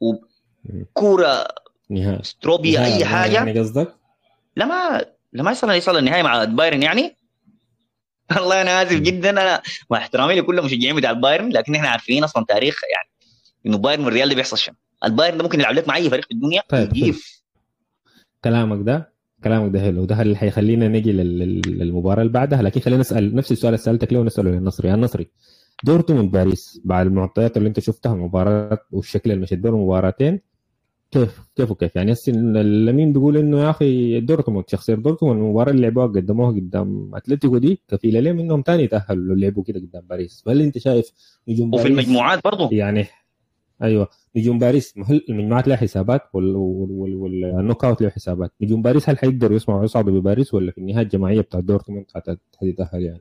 Speaker 3: وكوره
Speaker 2: نهائي
Speaker 3: ستروبي اي حاجه
Speaker 2: يعني قصدك؟
Speaker 3: لا ما لما يصل يصل النهائي مع بايرن يعني والله انا اسف جدا انا مع احترامي لكل المشجعين بتاع البايرن لكن احنا عارفين اصلا تاريخ يعني انه بايرن والريال ده بيحصل شنو البايرن ده ممكن يلعب لك مع اي فريق في الدنيا
Speaker 2: طيب, طيب. كلامك ده كلامك ده حلو ده اللي حيخلينا نجي للمباراه اللي بعدها لكن خلينا نسال نفس السؤال اللي سالتك له ونساله للنصري يا النصري دورتموند باريس بعد المعطيات اللي انت شفتها المباراه والشكل اللي مشيت بين المباراتين كيف كيف وكيف يعني هسه لمين بيقول انه يا اخي دورتموند شخصيه دورتموند المباراه اللي لعبوها قدموها قدام اتلتيكو دي كفيله ليه منهم ثاني تاهلوا لعبوا كده قدام باريس فهل انت شايف
Speaker 3: نجوم باريس وفي المجموعات برضه
Speaker 2: يعني ايوه نجوم باريس هل المجموعات لها حسابات والنوك اوت له حسابات نجوم باريس هل حيقدروا يسمعوا يصعدوا بباريس ولا في النهايه الجماعيه بتاع دورتموند حتتاهل يعني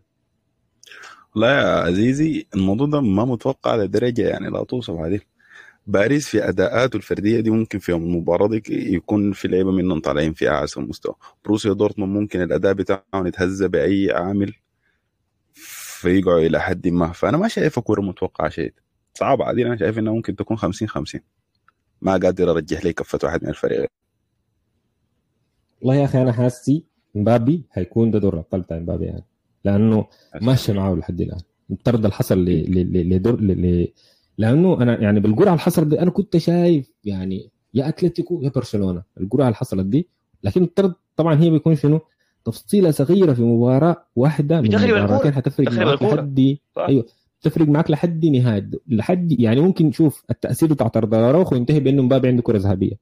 Speaker 1: لا يا عزيزي الموضوع ده ما متوقع لدرجه يعني لا توصف عليه باريس في اداءاته الفرديه دي ممكن في يوم المباراه دي يكون في لعيبه منهم طالعين في اعلى مستوى بروسيا دورتموند ممكن الاداء بتاعهم يتهزى باي عامل فيقعوا الى حد ما فانا ما شايفها كوره متوقعه شيء صعب عادي انا شايف انها ممكن تكون 50 50 ما قادر ارجح لي كفه واحد من الفريقين
Speaker 2: والله يا اخي انا حاسي مبابي هيكون ده دور الابطال بتاع مبابي يعني لانه ماشي معاه لحد الان الطرد اللي حصل لدور لانه انا يعني بالقرعه اللي حصلت دي انا كنت شايف يعني يا اتلتيكو يا برشلونه القرعه اللي حصلت دي لكن الطرد طبعا هي بيكون شنو تفصيله صغيره في مباراه واحده من مباراتين حتفرق معك لحد ايوه تفرق معك لحد نهايه لحد يعني ممكن نشوف التاثير بتاع طرد اراوخو ينتهي بانه مبابي عنده كره ذهبيه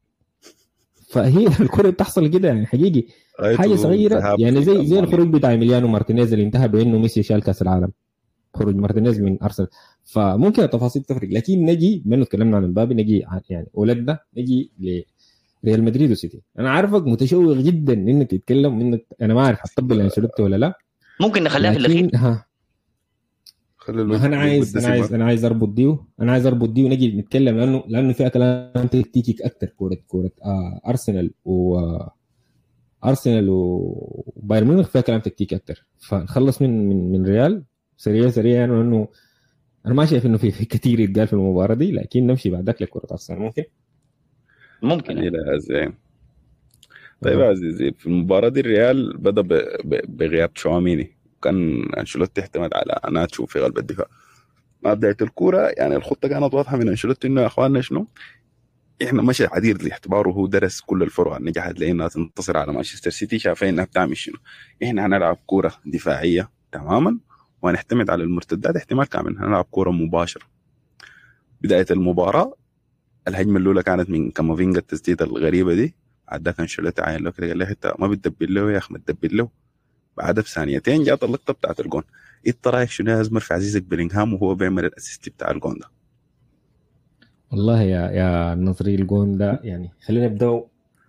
Speaker 2: فهي الكره بتحصل كده يعني حقيقي حاجه صغيره يعني زي زي الخروج بتاع ميليانو مارتينيز اللي انتهى بانه ميسي شال كاس العالم خروج مارتينيز من ارسنال فممكن التفاصيل تفرق لكن نجي بما تكلمنا عن مبابي نجي يعني ولدنا نجي لريال مدريد وسيتي انا عارفك متشوق جدا انك تتكلم انك انا ما اعرف حتطبل انشيلوتي ولا لا
Speaker 3: ممكن نخليها في الاخير
Speaker 2: ها انا عايز انا عايز انا عايز اربط دي انا عايز اربط دي ونجي نتكلم لانه لانه فيها كلام تكتيكي اكثر كوره كوره آه ارسنال و ارسنال وبايرن ميونخ فيها كلام تكتيكي اكثر فنخلص من من من ريال سريع سريع يعني انه انا ما شايف انه في, في كثير يتقال في المباراه دي لكن نمشي بعدك لكره ارسنال ممكن
Speaker 3: ممكن
Speaker 1: لا زين طيب يا عزيزي في المباراه دي الريال بدا بغياب شواميني كان انشيلوتي اعتمد على ناتشو في قلب الدفاع مع بدايه الكوره يعني الخطه كانت واضحه من انشيلوتي انه يا اخواننا شنو احنا مشي عدير باعتباره هو درس كل الفرق اللي نجحت لانها تنتصر على مانشستر سيتي شايفين انها بتعمل شنو احنا هنلعب كوره دفاعيه تماما وهنعتمد على المرتدات احتمال كامل هنلعب كوره مباشره بدايه المباراه الهجمه الاولى كانت من كامافينجا التسديده الغريبه دي بعد ذاك انشيلوتي عين له كده قال له انت ما بتدبر له يا اخي ما تدبر له بعدها بثانيتين جات اللقطه بتاعت الجون انت رايك شنو يا ازمر في عزيزك بيلينغهام وهو بيعمل الاسيست بتاع الجون ده
Speaker 2: والله يا يا نظري الجون ده يعني خلينا نبدا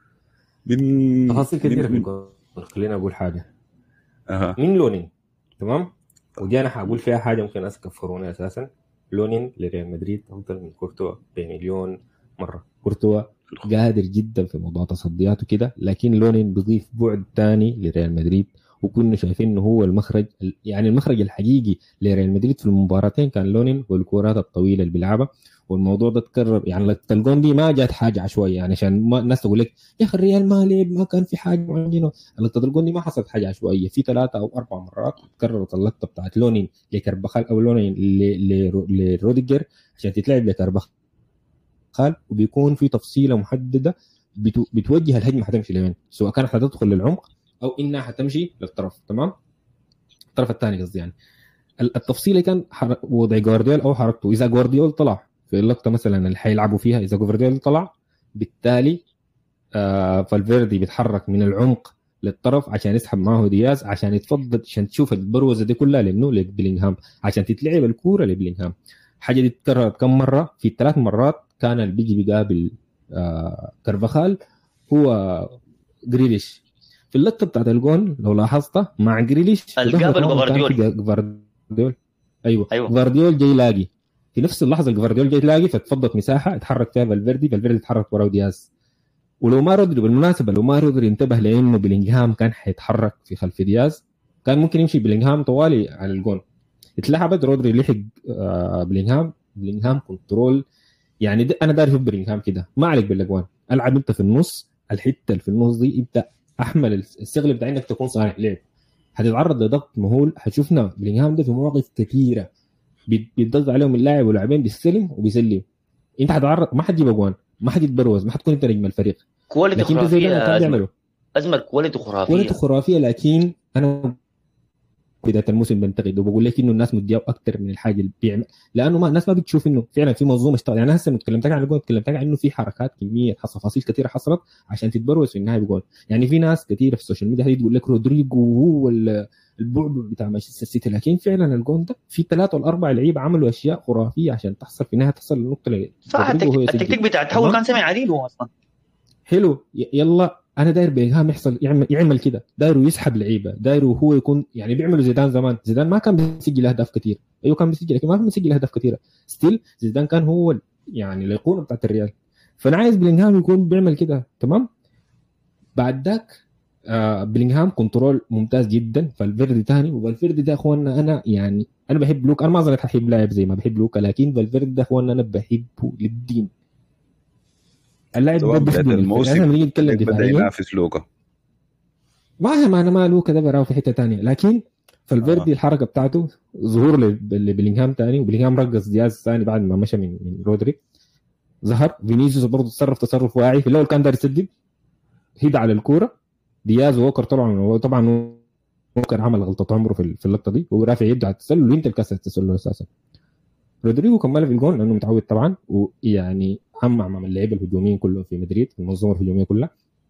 Speaker 2: من تفاصيل كثيره في الجون خلينا اقول حاجه
Speaker 1: أه.
Speaker 2: من لونين تمام ودي انا حقول فيها حاجه ممكن ناس كفروني اساسا لونين لريال مدريد افضل من كورتوا بمليون مره كورتوا قادر جدا في موضوع تصديات وكده لكن لونين بيضيف بعد ثاني لريال مدريد وكنا شايفين انه هو المخرج يعني المخرج الحقيقي لريال مدريد في المباراتين كان لونين والكورات الطويله اللي بيلعبها والموضوع ده تكرر يعني لقطه الجون دي ما جات حاجه عشوائيه يعني عشان ما الناس تقول لك يا اخي الريال ما لعب ما كان في حاجه معينه لقطه الجون دي ما حصلت حاجه عشوائيه في ثلاثه او اربع مرات تكررت اللقطه بتاعت لونين لكربخال او لونين لروديجر عشان تتلعب لكربخال وبيكون في تفصيله محدده بتوجه الهجمه حتمشي لوين سواء كانت حتدخل للعمق او انها حتمشي للطرف تمام الطرف الثاني قصدي يعني التفصيله كان وضع جوارديول او حركته اذا جوارديول طلع في اللقطه مثلا اللي حيلعبوا فيها اذا جوارديول طلع بالتالي آه فالفيردي بيتحرك من العمق للطرف عشان يسحب معه دياز عشان يتفضل عشان تشوف البروزه دي كلها لانه لبلينغهام عشان تتلعب الكوره لبلينغهام حاجه دي تكررت كم مره في ثلاث مرات كان اللي بيجي بيقابل آه كرفخال هو جريليش في اللقطه بتاعت الجون لو لاحظتها مع جريليش
Speaker 3: قابل
Speaker 2: جوارديول ايوه ايوه جوارديول جاي يلاقي في نفس اللحظه جوارديول جاي تلاقي فتفضت مساحه اتحرك فيها فالفيردي فالفيردي اتحرك وراه دياز ولو ما رودري بالمناسبه لو ما رودري انتبه لانه بلينغهام كان حيتحرك في خلف دياز كان ممكن يمشي بلينغهام طوالي على الجون اتلعبت رودري لحق آه، بلينغهام بلينغهام كنترول يعني انا داري اشوف بلينغهام كده ما عليك بالاجوان العب انت في النص الحته اللي في النص دي انت احمل الشغل بتاع انك تكون صانع لعب هتتعرض لضغط مهول هتشوفنا بلينغهام ده في مواقف كثيره بيتضغط عليهم اللاعب واللاعبين بيستلم وبيسلم انت هتعرض ما حتجيب اجوان ما حتتبروز ما حتكون انت نجم الفريق
Speaker 3: كواليتي خرافيه أزمر. ازمر كواليتي خرافيه
Speaker 2: كواليتي خرافيه لكن انا بدايه الموسم بنتقد وبقول لك انه الناس مدياه اكثر من الحاجه اللي بيعمل لانه ما الناس ما بتشوف انه فعلا في منظومه اشتغل يعني انا هسه تكلمت عن الجول تكلمت عن انه في حركات كميه تفاصيل كثيره حصلت عشان تتبروز في النهايه بجول يعني في ناس كثيره في السوشيال ميديا تقول لك رودريجو هو البعد بتاع مانشستر سيتي لكن فعلا الجول ده في ثلاثه ولا اربع لعيبه عملوا اشياء خرافيه عشان تحصل في النهايه تصل للنقطه
Speaker 3: صح التكتيك بتاعت هو كان سمع عديد هو اصلا
Speaker 2: حلو يلا انا داير بينغهام يحصل يعمل يعمل كده دايره يسحب لعيبه دايره هو يكون يعني بيعملوا زيدان زمان زيدان ما كان بيسجل اهداف كثير ايوه كان بيسجل لكن ما كان بيسجل اهداف كثيره ستيل زيدان كان هو يعني الايقونه بتاعت الريال فانا عايز بلينغهام يكون بيعمل كده تمام بعد ذاك آه بلينغهام كنترول ممتاز جدا فالفيردي ثاني وفالفيردي ده اخوانا انا يعني انا بحب لوكا انا ما ظنيت احب لاعب زي ما بحب لوكا لكن فالفيردي ده اخوانا انا بحبه للدين
Speaker 1: اللاعب ده بدايه الموسم لما نتكلم بدا ينافس لوكا
Speaker 2: ما ما انا ما لوكا ده براه في حته ثانيه لكن فالفيردي آه. الحركه بتاعته ظهور لبلينغهام ثاني وبلينغهام رقص دياز ثاني بعد ما مشى من من رودري ظهر فينيسيوس برضه تصرف تصرف واعي في الاول كان داير يسدد هيد على الكوره دياز ووكر طلعوا طبعا ووكر عمل غلطه عمره في اللقطه دي هو رافع يده على التسلل وانت الكسر التسلل اساسا رودريجو كمل في الجون لانه متعود طبعا ويعني هم مع اللعيبه الهجوميين كلهم في مدريد المنظومه الهجوميه كلها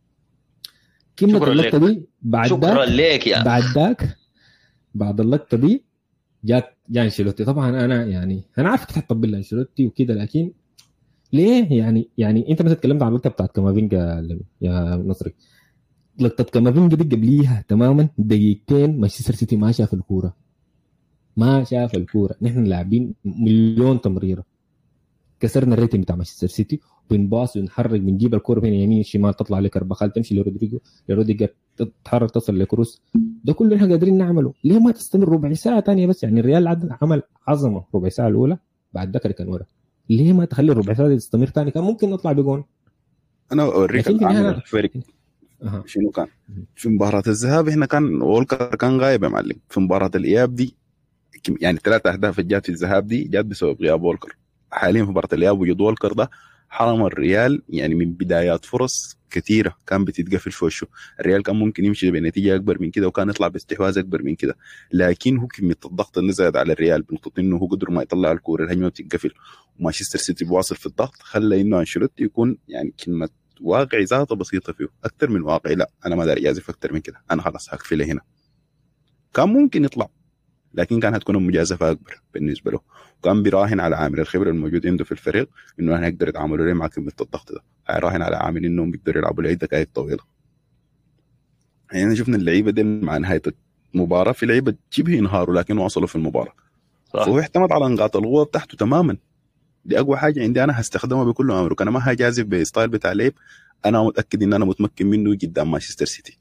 Speaker 3: كلمة اللقطه دي بعد شكرا لك يا
Speaker 2: بعد ذاك بعد اللقطه دي جات جا انشيلوتي طبعا انا يعني انا عارف كنت حتطبل لانشيلوتي وكده لكن ليه يعني يعني انت مثلا تكلمت عن اللقطه بتاعت كامافينجا يا نصري لقطه كامافينجا دي قبليها تماما دقيقتين مانشستر سيتي ما شاف الكوره ما شاف الكوره نحن لاعبين مليون تمريره كسرنا الريتنج بتاع مانشستر سيتي بنباص ونحرك بنجيب الكوره بين يمين الشمال تطلع لكربخال تمشي لرودريجو لروديجر تتحرك تصل لكروس ده كله احنا قادرين نعمله ليه ما تستمر ربع ساعه ثانيه بس يعني الريال عمل عظمه ربع ساعه الاولى بعد ذكر كان ورا ليه ما تخلي الربع ساعه تستمر ثاني كان ممكن نطلع بجون
Speaker 1: انا اوريك الفرق أه. شنو كان في مباراة الذهاب هنا كان وولكر كان غايب يا معلم في مباراة الاياب دي يعني ثلاث اهداف جات في الذهاب دي جات بسبب غياب وولكر حاليا في مباراه الاياب وجود وولكر ده حرم الريال يعني من بدايات فرص كثيره كان بتتقفل في وشه الريال كان ممكن يمشي بنتيجه اكبر من كده وكان يطلع باستحواذ اكبر من كده لكن هو كميه الضغط اللي زاد على الريال بنقطه انه هو قدر ما يطلع الكوره الهجمه بتتقفل ومانشستر سيتي بواصل في الضغط خلى انه انشيلوتي يكون يعني كلمه واقعي ذاته بسيطه فيه اكثر من واقعي لا انا ما داري اجازف اكثر من كده انا خلاص هقفل هنا كان ممكن يطلع لكن كان هتكون المجازفه اكبر بالنسبه له وكان بيراهن على عامل الخبره الموجود عنده في الفريق انه انا اقدر يتعاملوا لي مع كميه الضغط ده هيراهن على عامل انهم بيقدروا يلعبوا لعده دقائق طويله يعني شفنا اللعيبه دي مع نهايه المباراه في لعيبه شبه انهاروا لكن وصلوا في المباراه صح. فهو اعتمد على نقاط القوه بتاعته تماما دي اقوى حاجه عندي انا هستخدمها بكل امرك انا ما هجازف بستايل بتاع لعب انا متاكد ان انا متمكن منه قدام مانشستر سيتي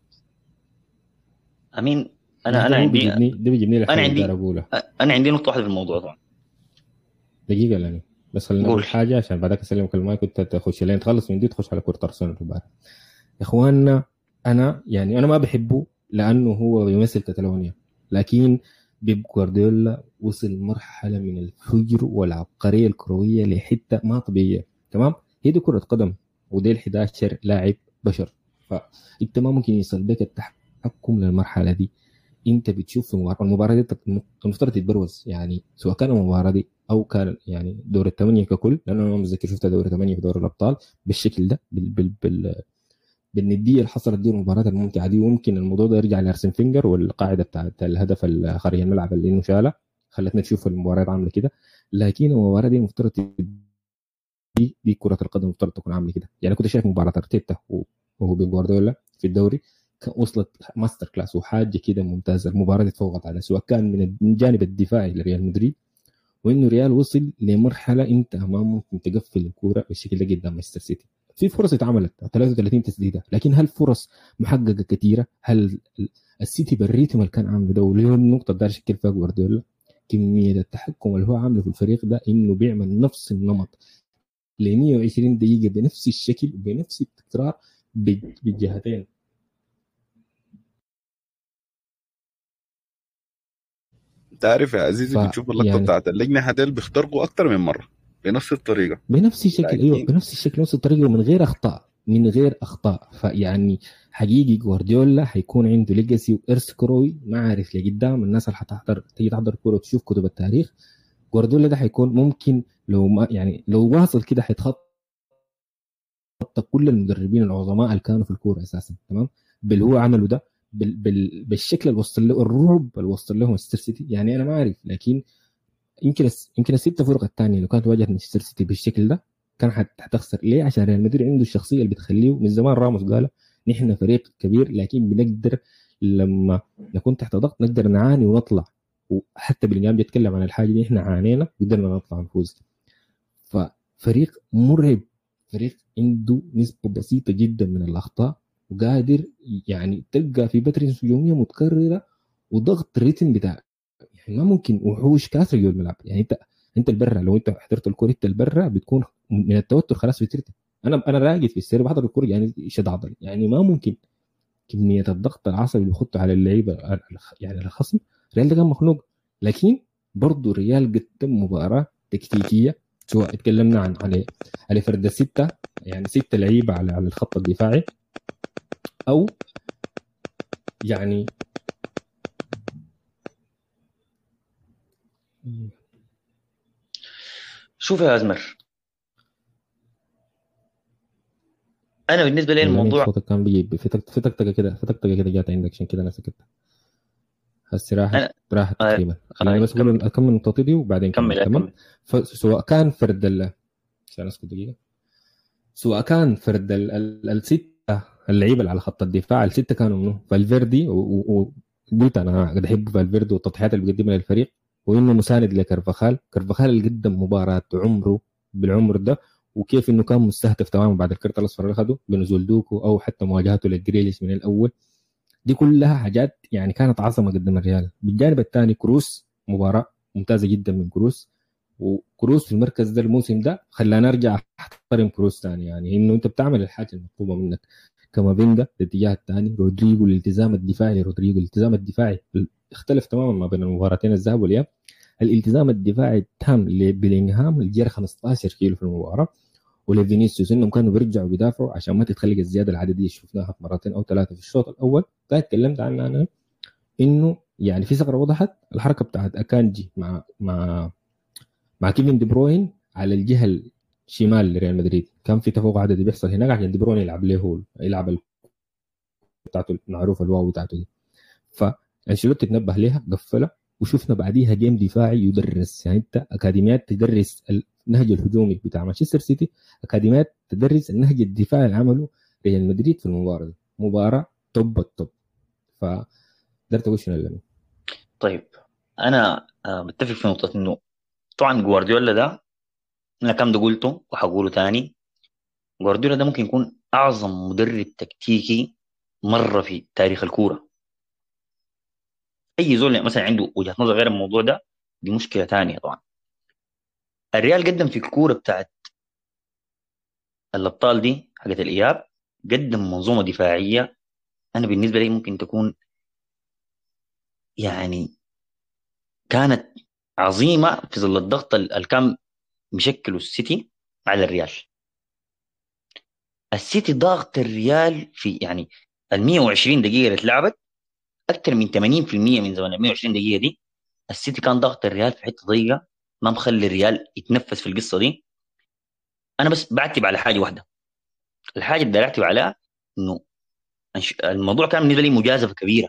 Speaker 3: امين انا انا عندي
Speaker 2: ده بيجيبني
Speaker 3: انا عندي انا عندي نقطه واحده في الموضوع طبعا
Speaker 2: دقيقه لاني بس خلينا نقول حاجه عشان بعدك اسلمك المايك كنت تخش لين تخلص من دي تخش على كره ارسنال يا اخواننا انا يعني انا ما بحبه لانه هو بيمثل كتالونيا لكن بيب جوارديولا وصل مرحله من الفجر والعبقريه الكرويه لحته ما طبيعيه تمام هي دي كره قدم ودي ال 11 لاعب بشر فانت ما ممكن يصل بك التحكم للمرحله دي انت بتشوف في المباراه المباراه دي المفترض تتبروز يعني سواء كان المباراه دي او كان يعني دور الثمانيه ككل لانه انا متذكر شفت دور الثمانيه في دور الابطال بالشكل ده بال بال بال بالنديه اللي حصلت دي المباراه الممتعه دي وممكن الموضوع ده يرجع لارسن فينجر والقاعده بتاعت الهدف خارج الملعب اللي انه شاله خلتنا نشوف المباريات عامله كده لكن المباراه دي المفترض دي دي كره القدم المفترض تكون عامله كده يعني كنت شايف مباراه ارتيتا وهو بجوارديولا في الدوري وصلت ماستر كلاس وحاجه كده ممتازه المباراه دي تفوقت على سواء كان من الجانب الدفاعي لريال مدريد وانه ريال وصل لمرحله انت ما ممكن تقفل الكوره بالشكل ده قدام مانشستر سيتي في فرص اتعملت 33 تسديده لكن هل فرص محققه كثيره؟ هل السيتي بالريتم اللي كان عامله ده واللي هو النقطه اللي يشكل فيها جوارديولا كميه التحكم اللي هو عامله في الفريق ده انه بيعمل نفس النمط ل 120 دقيقه بنفس الشكل بنفس التكرار بالجهتين
Speaker 1: تعرف يا عزيزي ف... بتشوف اللقطه يعني... بتاعت اللجنه هدول بيخترقوا اكثر من مره بنفس الطريقه
Speaker 2: بنفس الشكل لكن... ايوه بنفس الشكل نفس الطريقه ومن غير اخطاء من غير اخطاء فيعني حقيقي جوارديولا حيكون عنده ليجاسي وارث كروي ما عارف لقدام الناس اللي حتحضر تيجي تحضر كوره وتشوف كتب التاريخ جوارديولا ده حيكون ممكن لو ما يعني لو واصل كده حيتخطى كل المدربين العظماء اللي كانوا في الكوره اساسا تمام باللي هو عمله ده بال بال بالشكل اللي وصل له الرعب اللي وصل له مانشستر سيتي يعني انا ما اعرف لكن يمكن يمكن الست فرق الثانيه لو كانت واجهت مانشستر سيتي بالشكل ده كان حتخسر ليه؟ عشان ريال مدريد عنده الشخصيه اللي بتخليه من زمان راموس قال نحن فريق كبير لكن بنقدر لما نكون تحت ضغط نقدر نعاني ونطلع وحتى بلينجهام بيتكلم عن الحاجه دي احنا عانينا قدرنا نطلع نفوز ففريق مرعب فريق عنده نسبه بسيطه جدا من الاخطاء وقادر يعني تلقى في باترينز هجوميه متكرره وضغط الريتم بتاع يعني ما ممكن وحوش كاسر جوا الملعب يعني انت انت البرة لو انت حضرت الكوره انت البرة بتكون من التوتر خلاص بترتب انا انا راقد في السير بحضر الكوره يعني شد عضلي يعني ما ممكن كميه الضغط العصبي اللي بيحطه على اللعيبه يعني الخصم ريال ده كان مخنوق لكن برضه ريال قدم مباراه تكتيكيه سواء اتكلمنا عن على على فرد السته يعني سته لعيبه على على الخط الدفاعي او يعني
Speaker 3: شوف يا ازمر انا بالنسبه لي الموضوع
Speaker 2: صوتك كان بيجي في في تكتكه كده في تكتكه كده جات عندك عشان كده انا سكت هسه راحت أنا... راحت آه، تقريبا خليني بس اقول اكمل النقطه دي وبعدين
Speaker 3: كمل تمام
Speaker 2: فسواء كان فرد ال عشان اسكت دقيقه سواء كان فرد الست اللعيبه اللي على خط الدفاع السته كانوا منه فالفيردي وقلت انا قد احب فالفيردي والتضحيات اللي بيقدمها للفريق وانه مساند لكرفخال كرفخال اللي قدم مباراه عمره بالعمر ده وكيف انه كان مستهدف تماما بعد الكرت الاصفر اللي اخذه بنزول دوكو او حتى مواجهته للجريليش من الاول دي كلها حاجات يعني كانت عظمه قدام الريال بالجانب الثاني كروس مباراه ممتازه جدا من كروس وكروس في المركز ده الموسم ده خلاني ارجع احترم كروس ثاني يعني انه انت بتعمل الحاجه المطلوبه منك كافينجا الاتجاه الثاني رودريجو الالتزام الدفاعي لرودريجو الالتزام الدفاعي اختلف تماما ما بين المباراتين الذهاب والاياب الالتزام الدفاعي التام لبيلينغهام اللي جرى 15 كيلو في المباراه ولفينيسيوس انهم كانوا بيرجعوا بيدافعوا عشان ما تتخلق الزياده العدديه اللي شفناها في مرتين او ثلاثه في الشوط الاول ده تكلمت عنها انا انه يعني في ثغره وضحت الحركه بتاعت اكانجي مع مع مع كيفن دي بروين على الجهه شمال لريال مدريد كان في تفوق عددي بيحصل هناك عشان دي بروين يلعب له هو يلعب بتاعته المعروفه الواو بتاعته دي فانشيلوتي تنبه لها قفلها وشفنا بعديها جيم دفاعي يدرس يعني انت اكاديميات تدرس النهج الهجومي بتاع مانشستر سيتي اكاديميات تدرس النهج الدفاعي اللي عمله ريال مدريد في المباراه دي مباراه توب التوب فقدرت اقول شنو اللي
Speaker 3: طيب انا آه، متفق في نقطه انه طبعا جوارديولا ده انا كم ده قلته وحقوله تاني جوارديولا ده ممكن يكون اعظم مدرب تكتيكي مره في تاريخ الكوره اي زول مثلا عنده وجهه نظر غير الموضوع ده دي مشكله ثانيه طبعا الريال قدم في الكوره بتاعت الابطال دي حقت الاياب قدم منظومه دفاعيه انا بالنسبه لي ممكن تكون يعني كانت عظيمه في ظل الضغط اللي كان مشكله السيتي على الريال السيتي ضاغط الريال في يعني ال 120 دقيقه اللي اتلعبت اكثر من 80% من زمن ال 120 دقيقه دي السيتي كان ضاغط الريال في حته ضيقه ما مخلي الريال يتنفس في القصه دي انا بس بعتب على حاجه واحده الحاجه اللي اعتب عليها انه الموضوع كان بالنسبه لي مجازفه كبيره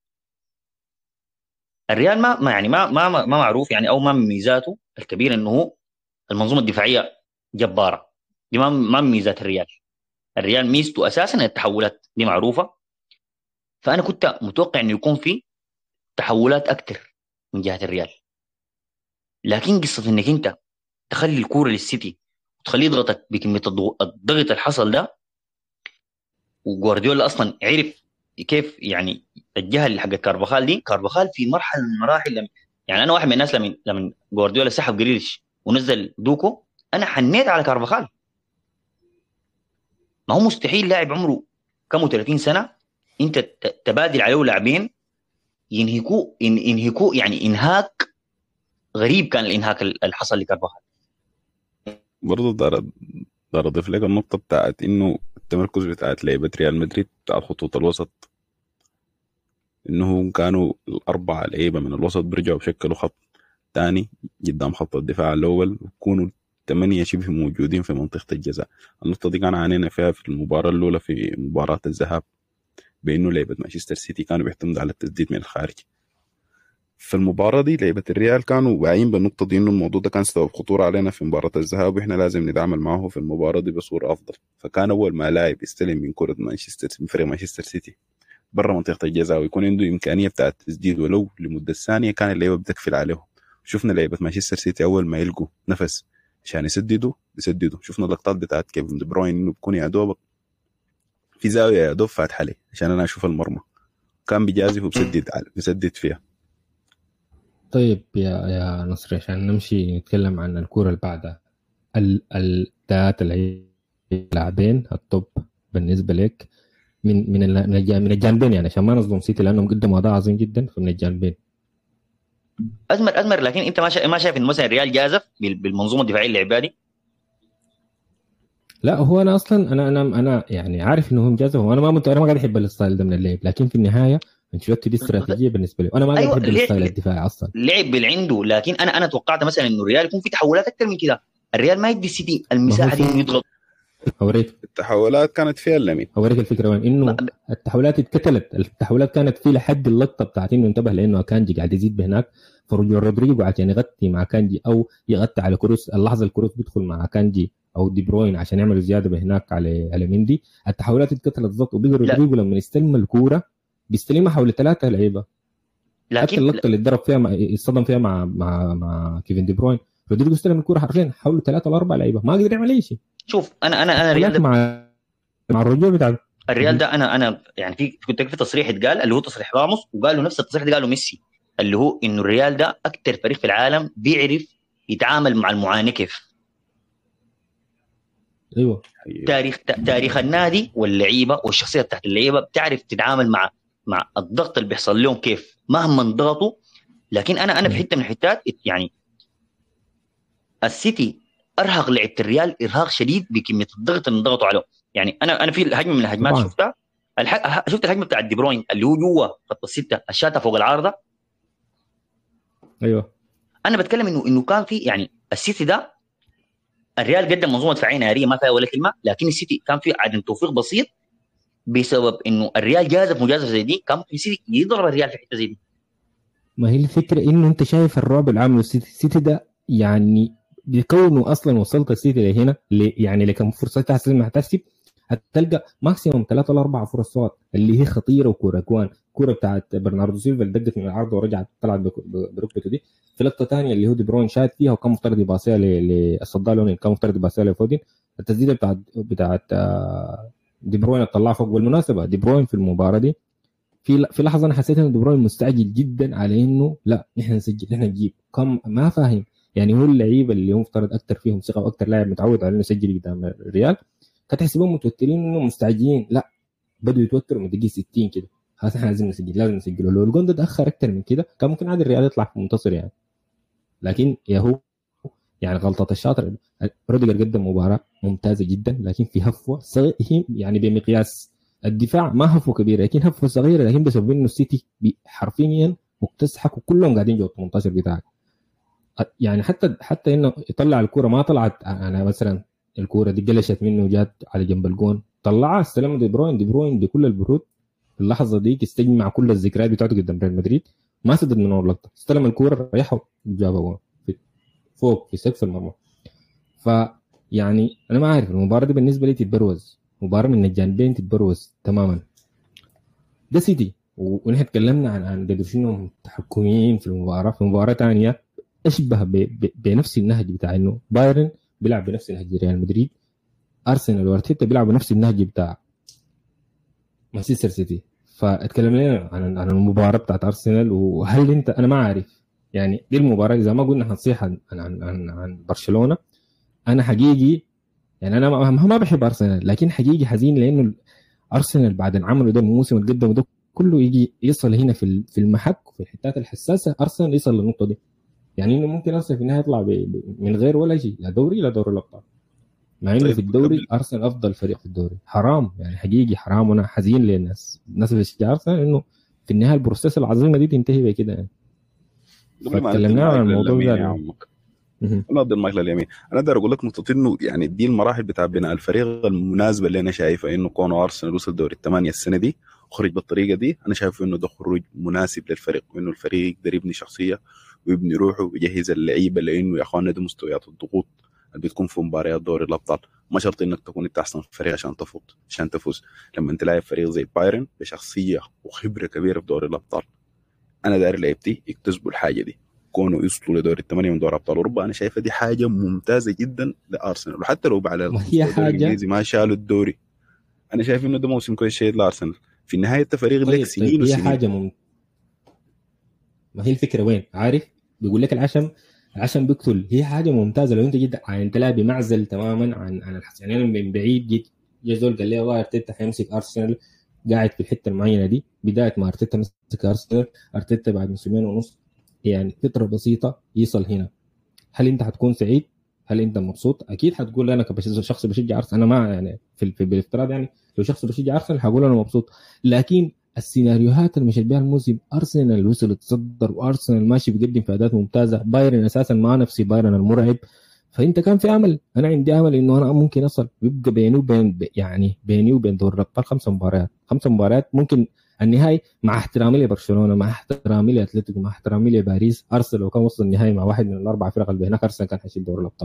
Speaker 3: الريال ما, ما يعني ما ما ما معروف يعني او ما من ميزاته الكبيره انه هو المنظومه الدفاعيه جباره دي ما ما من ميزات الريال الريال ميزته اساسا التحولات دي معروفه فانا كنت متوقع انه يكون في تحولات اكثر من جهه الريال لكن قصه انك انت تخلي الكوره للسيتي وتخليه يضغطك بكميه الضغط اللي حصل ده وجوارديولا اصلا عرف كيف يعني الجهه اللي حق كارفاخال دي كارفاخال في مرحله من المراحل لم يعني انا واحد من الناس لما لما جوارديولا سحب جريليش ونزل دوكو انا حنيت على كارفاخال ما هو مستحيل لاعب عمره كم 30 سنه انت تبادل عليه لاعبين ينهكوه ينهكوه يعني انهاك غريب كان الانهاك اللي حصل لكارفاخال
Speaker 1: برضه دار دار اضيف لك النقطه بتاعت انه التمركز بتاعت لعيبه ريال مدريد بتاعت خطوط الوسط انه كانوا الاربعه لعيبه من الوسط بيرجعوا بشكلوا خط ثاني قدام خط الدفاع الاول ويكونوا ثمانية شبه موجودين في منطقة الجزاء النقطة دي كان عانينا فيها في المباراة الأولى في مباراة الذهاب بأنه لعبة مانشستر سيتي كانوا بيعتمدوا على التسديد من الخارج في المباراة دي لعبة الريال كانوا واعيين بالنقطة دي إنه الموضوع ده كان سبب خطورة علينا في مباراة الذهاب وإحنا لازم نتعامل معه في المباراة دي بصورة أفضل فكان أول ما لاعب يستلم من كرة مانشستر من فريق مانشستر سيتي برا منطقة الجزاء ويكون عنده إمكانية بتاعة التسديد ولو لمدة ثانية كان اللعيبة بتقفل عليهم شفنا لعيبة مانشستر سيتي أول ما يلقوا نفس عشان يسددوا بيسددوا شفنا اللقطات بتاعت كيفن دي بروين إنه بيكون يا دوب في زاوية يا دوب فاتحة عليه عشان أنا أشوف المرمى كان بيجازف وبسدد بيسدد فيها
Speaker 2: طيب يا يا نصر عشان نمشي نتكلم عن الكوره اللي بعدها الثلاث اللاعبين التوب بالنسبه لك من من من الجانبين يعني عشان ما نظلم سيتي لانهم قدموا اداء عظيم جدا فمن الجانبين
Speaker 3: ازمر ازمر لكن انت ما شايف ما شايف انه مثلا الريال جازف بالمنظومه الدفاعيه اللي عبادي
Speaker 2: لا هو انا اصلا انا انا انا يعني عارف انه هم جازفوا وانا ما انا ما قاعد احب الستايل ده من اللعب لكن في النهايه انشيلوتي دي استراتيجيه بالنسبه لي وانا ما أيوة بحب الستايل الدفاعي اصلا
Speaker 3: لعب باللي عنده لكن انا انا توقعت مثلا انه الريال يكون في تحولات اكثر من كده الريال ما يدي السيتي المساحه دي انه يضغط
Speaker 2: اوريك
Speaker 1: التحولات كانت فيها اللمين
Speaker 2: اوريك الفكره وين انه التحولات اتكتلت التحولات كانت في لحد اللقطه بتاعت انه انتبه لانه اكانجي قاعد يزيد بهناك فرجوع رودريجو عشان يغطي مع كانجي او يغطي على كروس اللحظه الكروس بيدخل مع كانجي او دي بروين عشان يعملوا زياده بهناك على على مندي التحولات اتكتلت بالضبط وبقى رودريجو لما يستلم الكوره بيستلمها حول ثلاثه لعيبه لكن حتى اللقطه اللي اتضرب فيها مع يصطدم فيها مع مع مع كيفن دي بروين رودريجو استلم الكوره حرفيا حول ثلاثه ولا اربع لعيبه ما قدر يعمل اي شيء
Speaker 3: شوف انا انا انا
Speaker 2: ريال مع مع الرجوع بتاع
Speaker 3: الريال ده انا انا يعني في كنت في تصريح اتقال اللي هو تصريح راموس وقالوا نفس التصريح ده قاله ميسي اللي هو انه الريال ده اكثر فريق في العالم بيعرف يتعامل مع المعاناه كيف
Speaker 2: ايوه
Speaker 3: تاريخ تاريخ النادي واللعيبه والشخصيه بتاعت اللعيبه بتعرف تتعامل مع مع الضغط اللي بيحصل لهم كيف مهما انضغطوا لكن انا انا في حته من الحتات يعني السيتي ارهق لعبه الريال ارهاق شديد بكميه الضغط اللي انضغطوا عليه يعني انا انا في هجمه من الهجمات شفتها الح... شفت الهجمه بتاع دي بروين اللي هو جوا خط السته الشاته فوق العارضه
Speaker 2: ايوه
Speaker 3: انا بتكلم انه انه كان في يعني السيتي ده الريال قدم منظومه دفاعيه ناريه ما فيها ولا كلمه لكن السيتي كان في عدم توفيق بسيط بسبب انه الريال جازف مجازفه زي دي كان ممكن السيتي يضرب الريال في حته زي دي
Speaker 2: ما هي الفكره انه انت شايف الرعب العام للسيتي السيتي ده يعني بكونه اصلا وصلت السيتي لهنا يعني لكم فرصه تحسن مع تحسب هتلقى ماكسيموم ثلاثة ولا أربعة فرص صوت اللي هي خطيرة وكورة كوان كورة بتاعت برناردو سيلفا اللي دقت من العرض ورجعت طلعت بركبته دي في لقطة ثانية اللي هو دي بروين شاد فيها وكان مفترض يباصيها للصدال لونين كان مفترض يباصيها لفودين التسديدة بتاعت بتاعت آه، دي بروين طلعها فوق بالمناسبة دي بروين في المباراة دي في في لحظة أنا حسيت إن دي بروين مستعجل جدا على إنه لا نحن نسجل نحن نجيب كم ما فاهم يعني هو اللعيبة اللي هو مفترض أكثر فيهم ثقة وأكثر لاعب متعود على إنه يسجل قدام الريال فتحسبهم متوترين انهم مستعجلين لا بدوا يتوتروا من دقيقه 60 كده خلاص احنا لازم نسجل لازم نسجل لو الجون ده تاخر اكثر من كده كان ممكن عادي الريال يطلع منتصر يعني لكن يا هو يعني غلطة الشاطر روديجر قدم مباراة ممتازة جدا لكن في هفوة صغير يعني بمقياس الدفاع ما هفوة كبيرة لكن هفوة صغيرة لكن بسبب انه السيتي حرفيا مكتسحك وكلهم قاعدين جوا ال 18 بتاعك يعني حتى حتى انه يطلع الكرة ما طلعت انا مثلا الكوره دي قلشت منه وجات على جنب الجون طلعها استلم دي بروين دي بروين بكل البرود في اللحظه دي استجمع كل الذكريات بتاعته قدام ريال مدريد ما سدد من اول لقطه استلم الكوره ريحه وجابها جون فوق في سقف المرمى فيعني انا ما عارف المباراه دي بالنسبه لي تتبروز مباراه من الجانبين تتبروز تماما ده سيتي ونحن تكلمنا عن عن قدر شنو تحكميين في المباراه في مباراه ثانيه اشبه بنفس النهج بتاع انه بايرن بيلعب بنفس نهج ريال مدريد ارسنال وارتيتا بيلعبوا بنفس النهج بتاع مانشستر سيتي فاتكلم لنا عن عن المباراه بتاعت ارسنال وهل انت انا ما عارف يعني دي المباراه اذا ما قلنا حنصيح عن عن عن, عن برشلونه انا حقيقي يعني انا ما, ما بحب ارسنال لكن حقيقي حزين لانه ارسنال بعد العمل ده الموسم اللي قدمه ده كله يجي يصل هنا في في المحك وفي الحتات الحساسه ارسنال يصل للنقطه دي يعني انه ممكن ارسنال في النهايه يطلع من غير ولا شيء لا دوري لا دوري الابطال مع انه طيب في الدوري ارسنال افضل فريق في الدوري حرام يعني حقيقي حرام وانا حزين للناس الناس اللي بتشجع ارسنال انه في النهايه البروسيس العظيمه دي تنتهي بكده يعني
Speaker 1: فتكلمنا عن الموضوع ده انا ضد المايكل اليمين انا اقدر اقول لك نقطه انه يعني دي المراحل بتاع بناء الفريق المناسبه اللي انا شايفها انه كونه ارسنال وصل دوري الثمانيه السنه دي وخرج بالطريقه دي انا شايف انه ده خروج مناسب للفريق وانه الفريق يقدر يبني شخصيه ويبني روحه ويجهز اللعيبه لانه يا اخوانا دي مستويات الضغوط اللي بتكون في مباريات دوري الابطال ما شرط انك تكون انت احسن فريق عشان تفوز عشان تفوز لما انت لاعب فريق زي بايرن بشخصيه وخبره كبيره في دوري الابطال انا داير لعيبتي يكتسبوا الحاجه دي كونوا يوصلوا لدور الثمانيه من دوري ابطال اوروبا انا شايفها دي حاجه ممتازه جدا لارسنال وحتى لو بعد
Speaker 2: هي حاجه
Speaker 1: ما شالوا الدوري انا شايف انه ده موسم كويس شيء لارسنال في النهايه التفريق
Speaker 2: طيب لك سنين طيب هي وسنين. حاجه مم... ما هي الفكره وين عارف بيقول لك العشم العشم بيقتل هي حاجه ممتازه لو انت جيت يعني انت لاعب بمعزل تماما عن عن الحس يعني انا من بعيد جيت جزول قال لي والله ارتيتا حيمسك ارسنال قاعد في الحته المعينه دي بدايه ما ارتيتا مسك ارسنال ارتيتا بعد موسمين ونص يعني فتره بسيطه يصل هنا هل انت حتكون سعيد؟ هل انت مبسوط؟ اكيد حتقول انا كشخص بشجع ارسنال انا ما يعني في, في بالافتراض يعني لو شخص بشجع ارسنال حقول انا مبسوط لكن السيناريوهات اللي مشيت بها الموسم ارسنال وصل يتصدر وارسنال ماشي بيقدم في اداءات ممتازه بايرن اساسا ما نفسي بايرن المرعب فانت كان في امل انا عندي امل انه انا ممكن اصل يبقى بيني وبين يعني بيني وبين دور الابطال خمس مباريات خمس مباريات ممكن النهائي مع احترامي لبرشلونه مع احترامي لاتلتيكو مع احترامي لباريس ارسنال لو كان وصل النهائي مع واحد من الاربع فرق اللي هناك ارسنال كان حيشيل دور الابطال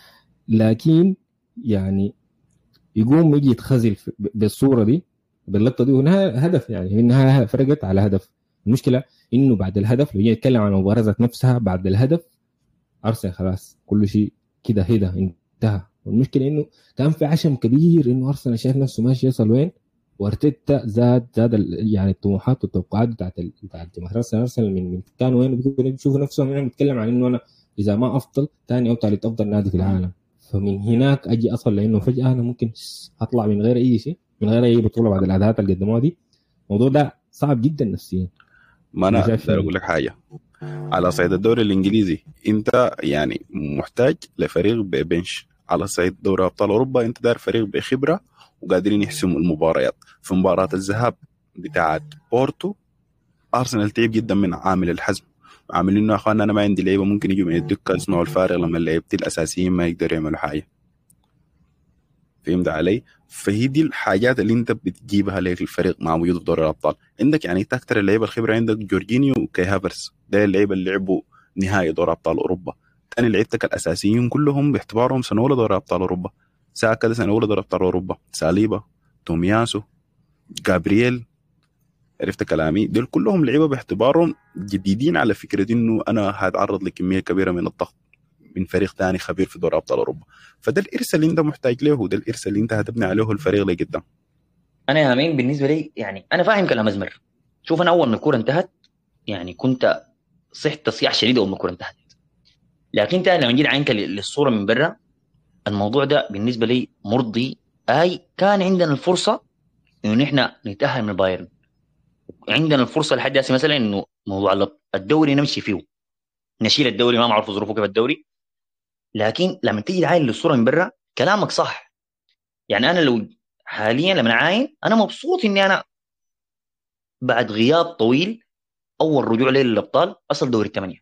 Speaker 2: لكن يعني يقوم يجي يتخزل بالصوره دي باللقطه دي وانها هدف يعني انها فرقت على هدف المشكله انه بعد الهدف لو نتكلم عن المباراه ذات نفسها بعد الهدف ارسنال خلاص كل شيء كده هدا انتهى والمشكله انه كان في عشم كبير انه ارسنال شايف نفسه ماشي يصل وين وارتيتا زاد زاد يعني الطموحات والتوقعات بتاعت بتاعت جماهير ارسنال من من كان وين بيشوفوا نفسهم يعني بيتكلم عن انه انا اذا ما افضل ثاني او ثالث افضل نادي في العالم فمن هناك اجي اصل لانه فجاه انا ممكن اطلع من غير اي شيء من غير اي بطوله بعد الاداءات اللي قدموها دي الموضوع ده صعب جدا نفسيا
Speaker 1: ما انا اقدر اقول لك حاجه على صعيد الدوري الانجليزي انت يعني محتاج لفريق ببنش على صعيد دوري ابطال اوروبا انت داير فريق بخبره وقادرين يحسموا المباريات في مباراه الذهاب بتاعت بورتو ارسنال تعب جدا من عامل الحزم عاملين انه يا اخوان انا ما عندي لعيبه ممكن يجوا من الدكه يصنعوا الفارق لما لعيبتي الاساسيين ما يقدروا يعملوا حاجه فهمت علي؟ فهي دي الحاجات اللي انت بتجيبها لك الفريق مع وجود في دوري الابطال عندك يعني انت اكثر اللعيبه الخبره عندك جورجينيو وكي هافرس ده اللعيبه اللي لعبوا نهائي دوري ابطال اوروبا ثاني لعيبتك الاساسيين كلهم باعتبارهم سنه اولى دوري ابطال اوروبا ساكا ده سنه اولى دوري ابطال اوروبا ساليبا تومياسو جابرييل عرفت كلامي دول كلهم لعيبه باعتبارهم جديدين على فكره انه انا هتعرض لكميه كبيره من الضغط من فريق ثاني خبير في دوري ابطال اوروبا فده الارث اللي انت محتاج له وده الارث اللي انت هتبني عليه الفريق لقدام
Speaker 3: انا يا امين بالنسبه لي يعني انا فاهم كلام ازمر شوف انا اول ما الكوره انتهت يعني كنت صحت تصيح شديد اول ما الكوره انتهت لكن انت لما جينا عينك للصوره من برا الموضوع ده بالنسبه لي مرضي اي كان عندنا الفرصه انه نحن نتاهل من بايرن عندنا الفرصه لحد هسه مثلا انه موضوع الدوري نمشي فيه نشيل الدوري ما معروف ظروفه كيف الدوري لكن لما تيجي تعاين للصوره من برا كلامك صح يعني انا لو حاليا لما عاين انا مبسوط اني انا بعد غياب طويل اول رجوع لي للابطال اصل دوري الثمانيه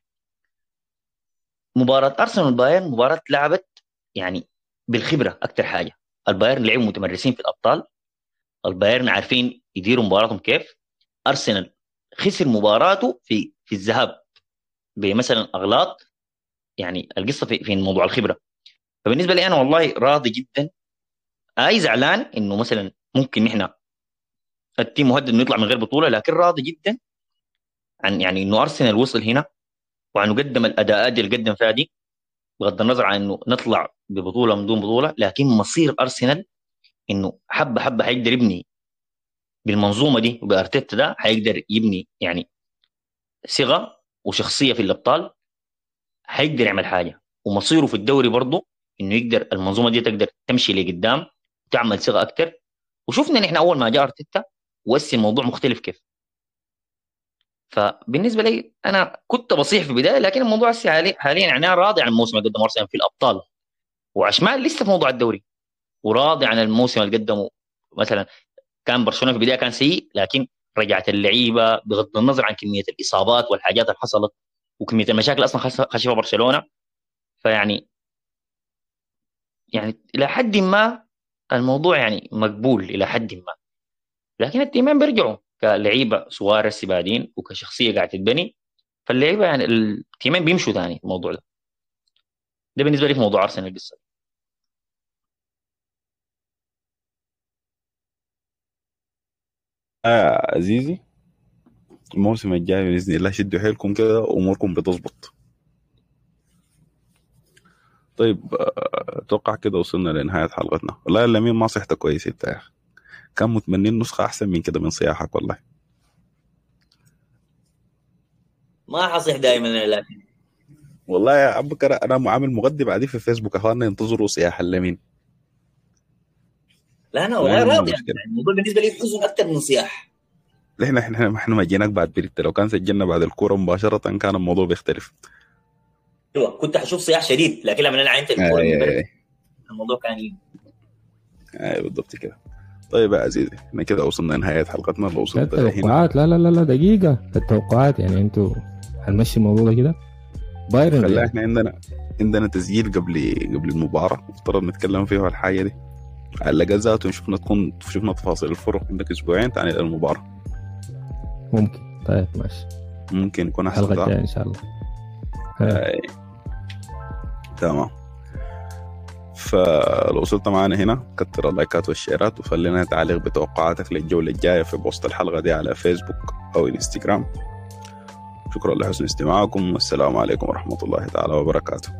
Speaker 3: مباراه ارسنال والبايرن مباراه لعبت يعني بالخبره اكثر حاجه البايرن لعبوا متمرسين في الابطال البايرن عارفين يديروا مباراتهم كيف ارسنال خسر مباراته في في الذهاب بمثلا اغلاط يعني القصه في, في موضوع الخبره فبالنسبه لي انا والله راضي جدا اي زعلان انه مثلا ممكن نحن التيم مهدد انه يطلع من غير بطوله لكن راضي جدا عن يعني انه ارسنال وصل هنا وانه قدم الاداءات اللي قدم فيها دي بغض النظر عن انه نطلع ببطوله من دون بطوله لكن مصير ارسنال انه حبه حبه حيقدر يبني بالمنظومه دي وبارتيتا ده حيقدر يبني يعني ثقه وشخصيه في الابطال حيقدر يعمل حاجه ومصيره في الدوري برضه انه يقدر المنظومه دي تقدر تمشي لقدام تعمل ثقه اكثر وشفنا نحن اول ما جاء ارتيتا وسي الموضوع مختلف كيف فبالنسبه لي انا كنت بصيح في البدايه لكن الموضوع حاليا حاليا يعني انا راضي عن الموسم اللي قدمه ارسنال في الابطال وعشمان لسه في موضوع الدوري وراضي عن الموسم اللي قدمه مثلا كان برشلونه في البدايه كان سيء لكن رجعت اللعيبه بغض النظر عن كميه الاصابات والحاجات اللي حصلت وكميه المشاكل اصلا خشفها برشلونه فيعني يعني الى حد ما الموضوع يعني مقبول الى حد ما لكن التيمين بيرجعوا كلعيبه سواريز بادين وكشخصيه قاعده تتبني فاللعيبه يعني التيمين بيمشوا ثاني الموضوع ده ده بالنسبه لي في موضوع ارسنال القصه
Speaker 1: آه عزيزي الموسم الجاي باذن الله شدوا حيلكم كده اموركم بتظبط طيب آه، اتوقع كده وصلنا لنهايه حلقتنا والله يا لمين ما صحتك كويس انت يا اخي كان متمنين نسخه احسن من كده من صياحك والله
Speaker 3: ما حصح دائما لكن
Speaker 1: والله يا بكر انا معامل مغدي بعدين في فيسبوك اخواننا ينتظروا صياح اللمين
Speaker 3: لا انا والله راضي يعني الموضوع بالنسبه لي حزن اكثر من صياح
Speaker 1: احنا احنا احنا ما جيناك بعد بريت لو كان سجلنا بعد الكوره مباشره كان الموضوع بيختلف
Speaker 3: ايوه كنت حشوف صياح شديد لكن لما انا عينت الكوره الموضوع كان ايه
Speaker 1: ايوه بالضبط كده طيب يا عزيزي احنا كده وصلنا لنهايه حلقتنا لو وصلت
Speaker 2: التوقعات لا لا لا لا دقيقه التوقعات يعني انتوا هنمشي الموضوع ده كده
Speaker 1: بايرن خلي احنا عندنا عندنا تسجيل قبل قبل المباراه مفترض نتكلم فيه الحاجه دي على ذاته شفنا تكون شفنا تفاصيل الفرق عندك اسبوعين ثاني المباراه
Speaker 2: ممكن طيب ماشي
Speaker 1: ممكن يكون
Speaker 2: احسن الحلقه الجايه ان شاء الله
Speaker 1: آه. تمام فلو وصلت معنا هنا كتر اللايكات والشيرات وخلينا تعليق بتوقعاتك للجولة الجاية في بوست الحلقة دي على فيسبوك أو انستغرام شكرا لحسن استماعكم والسلام عليكم ورحمة الله تعالى وبركاته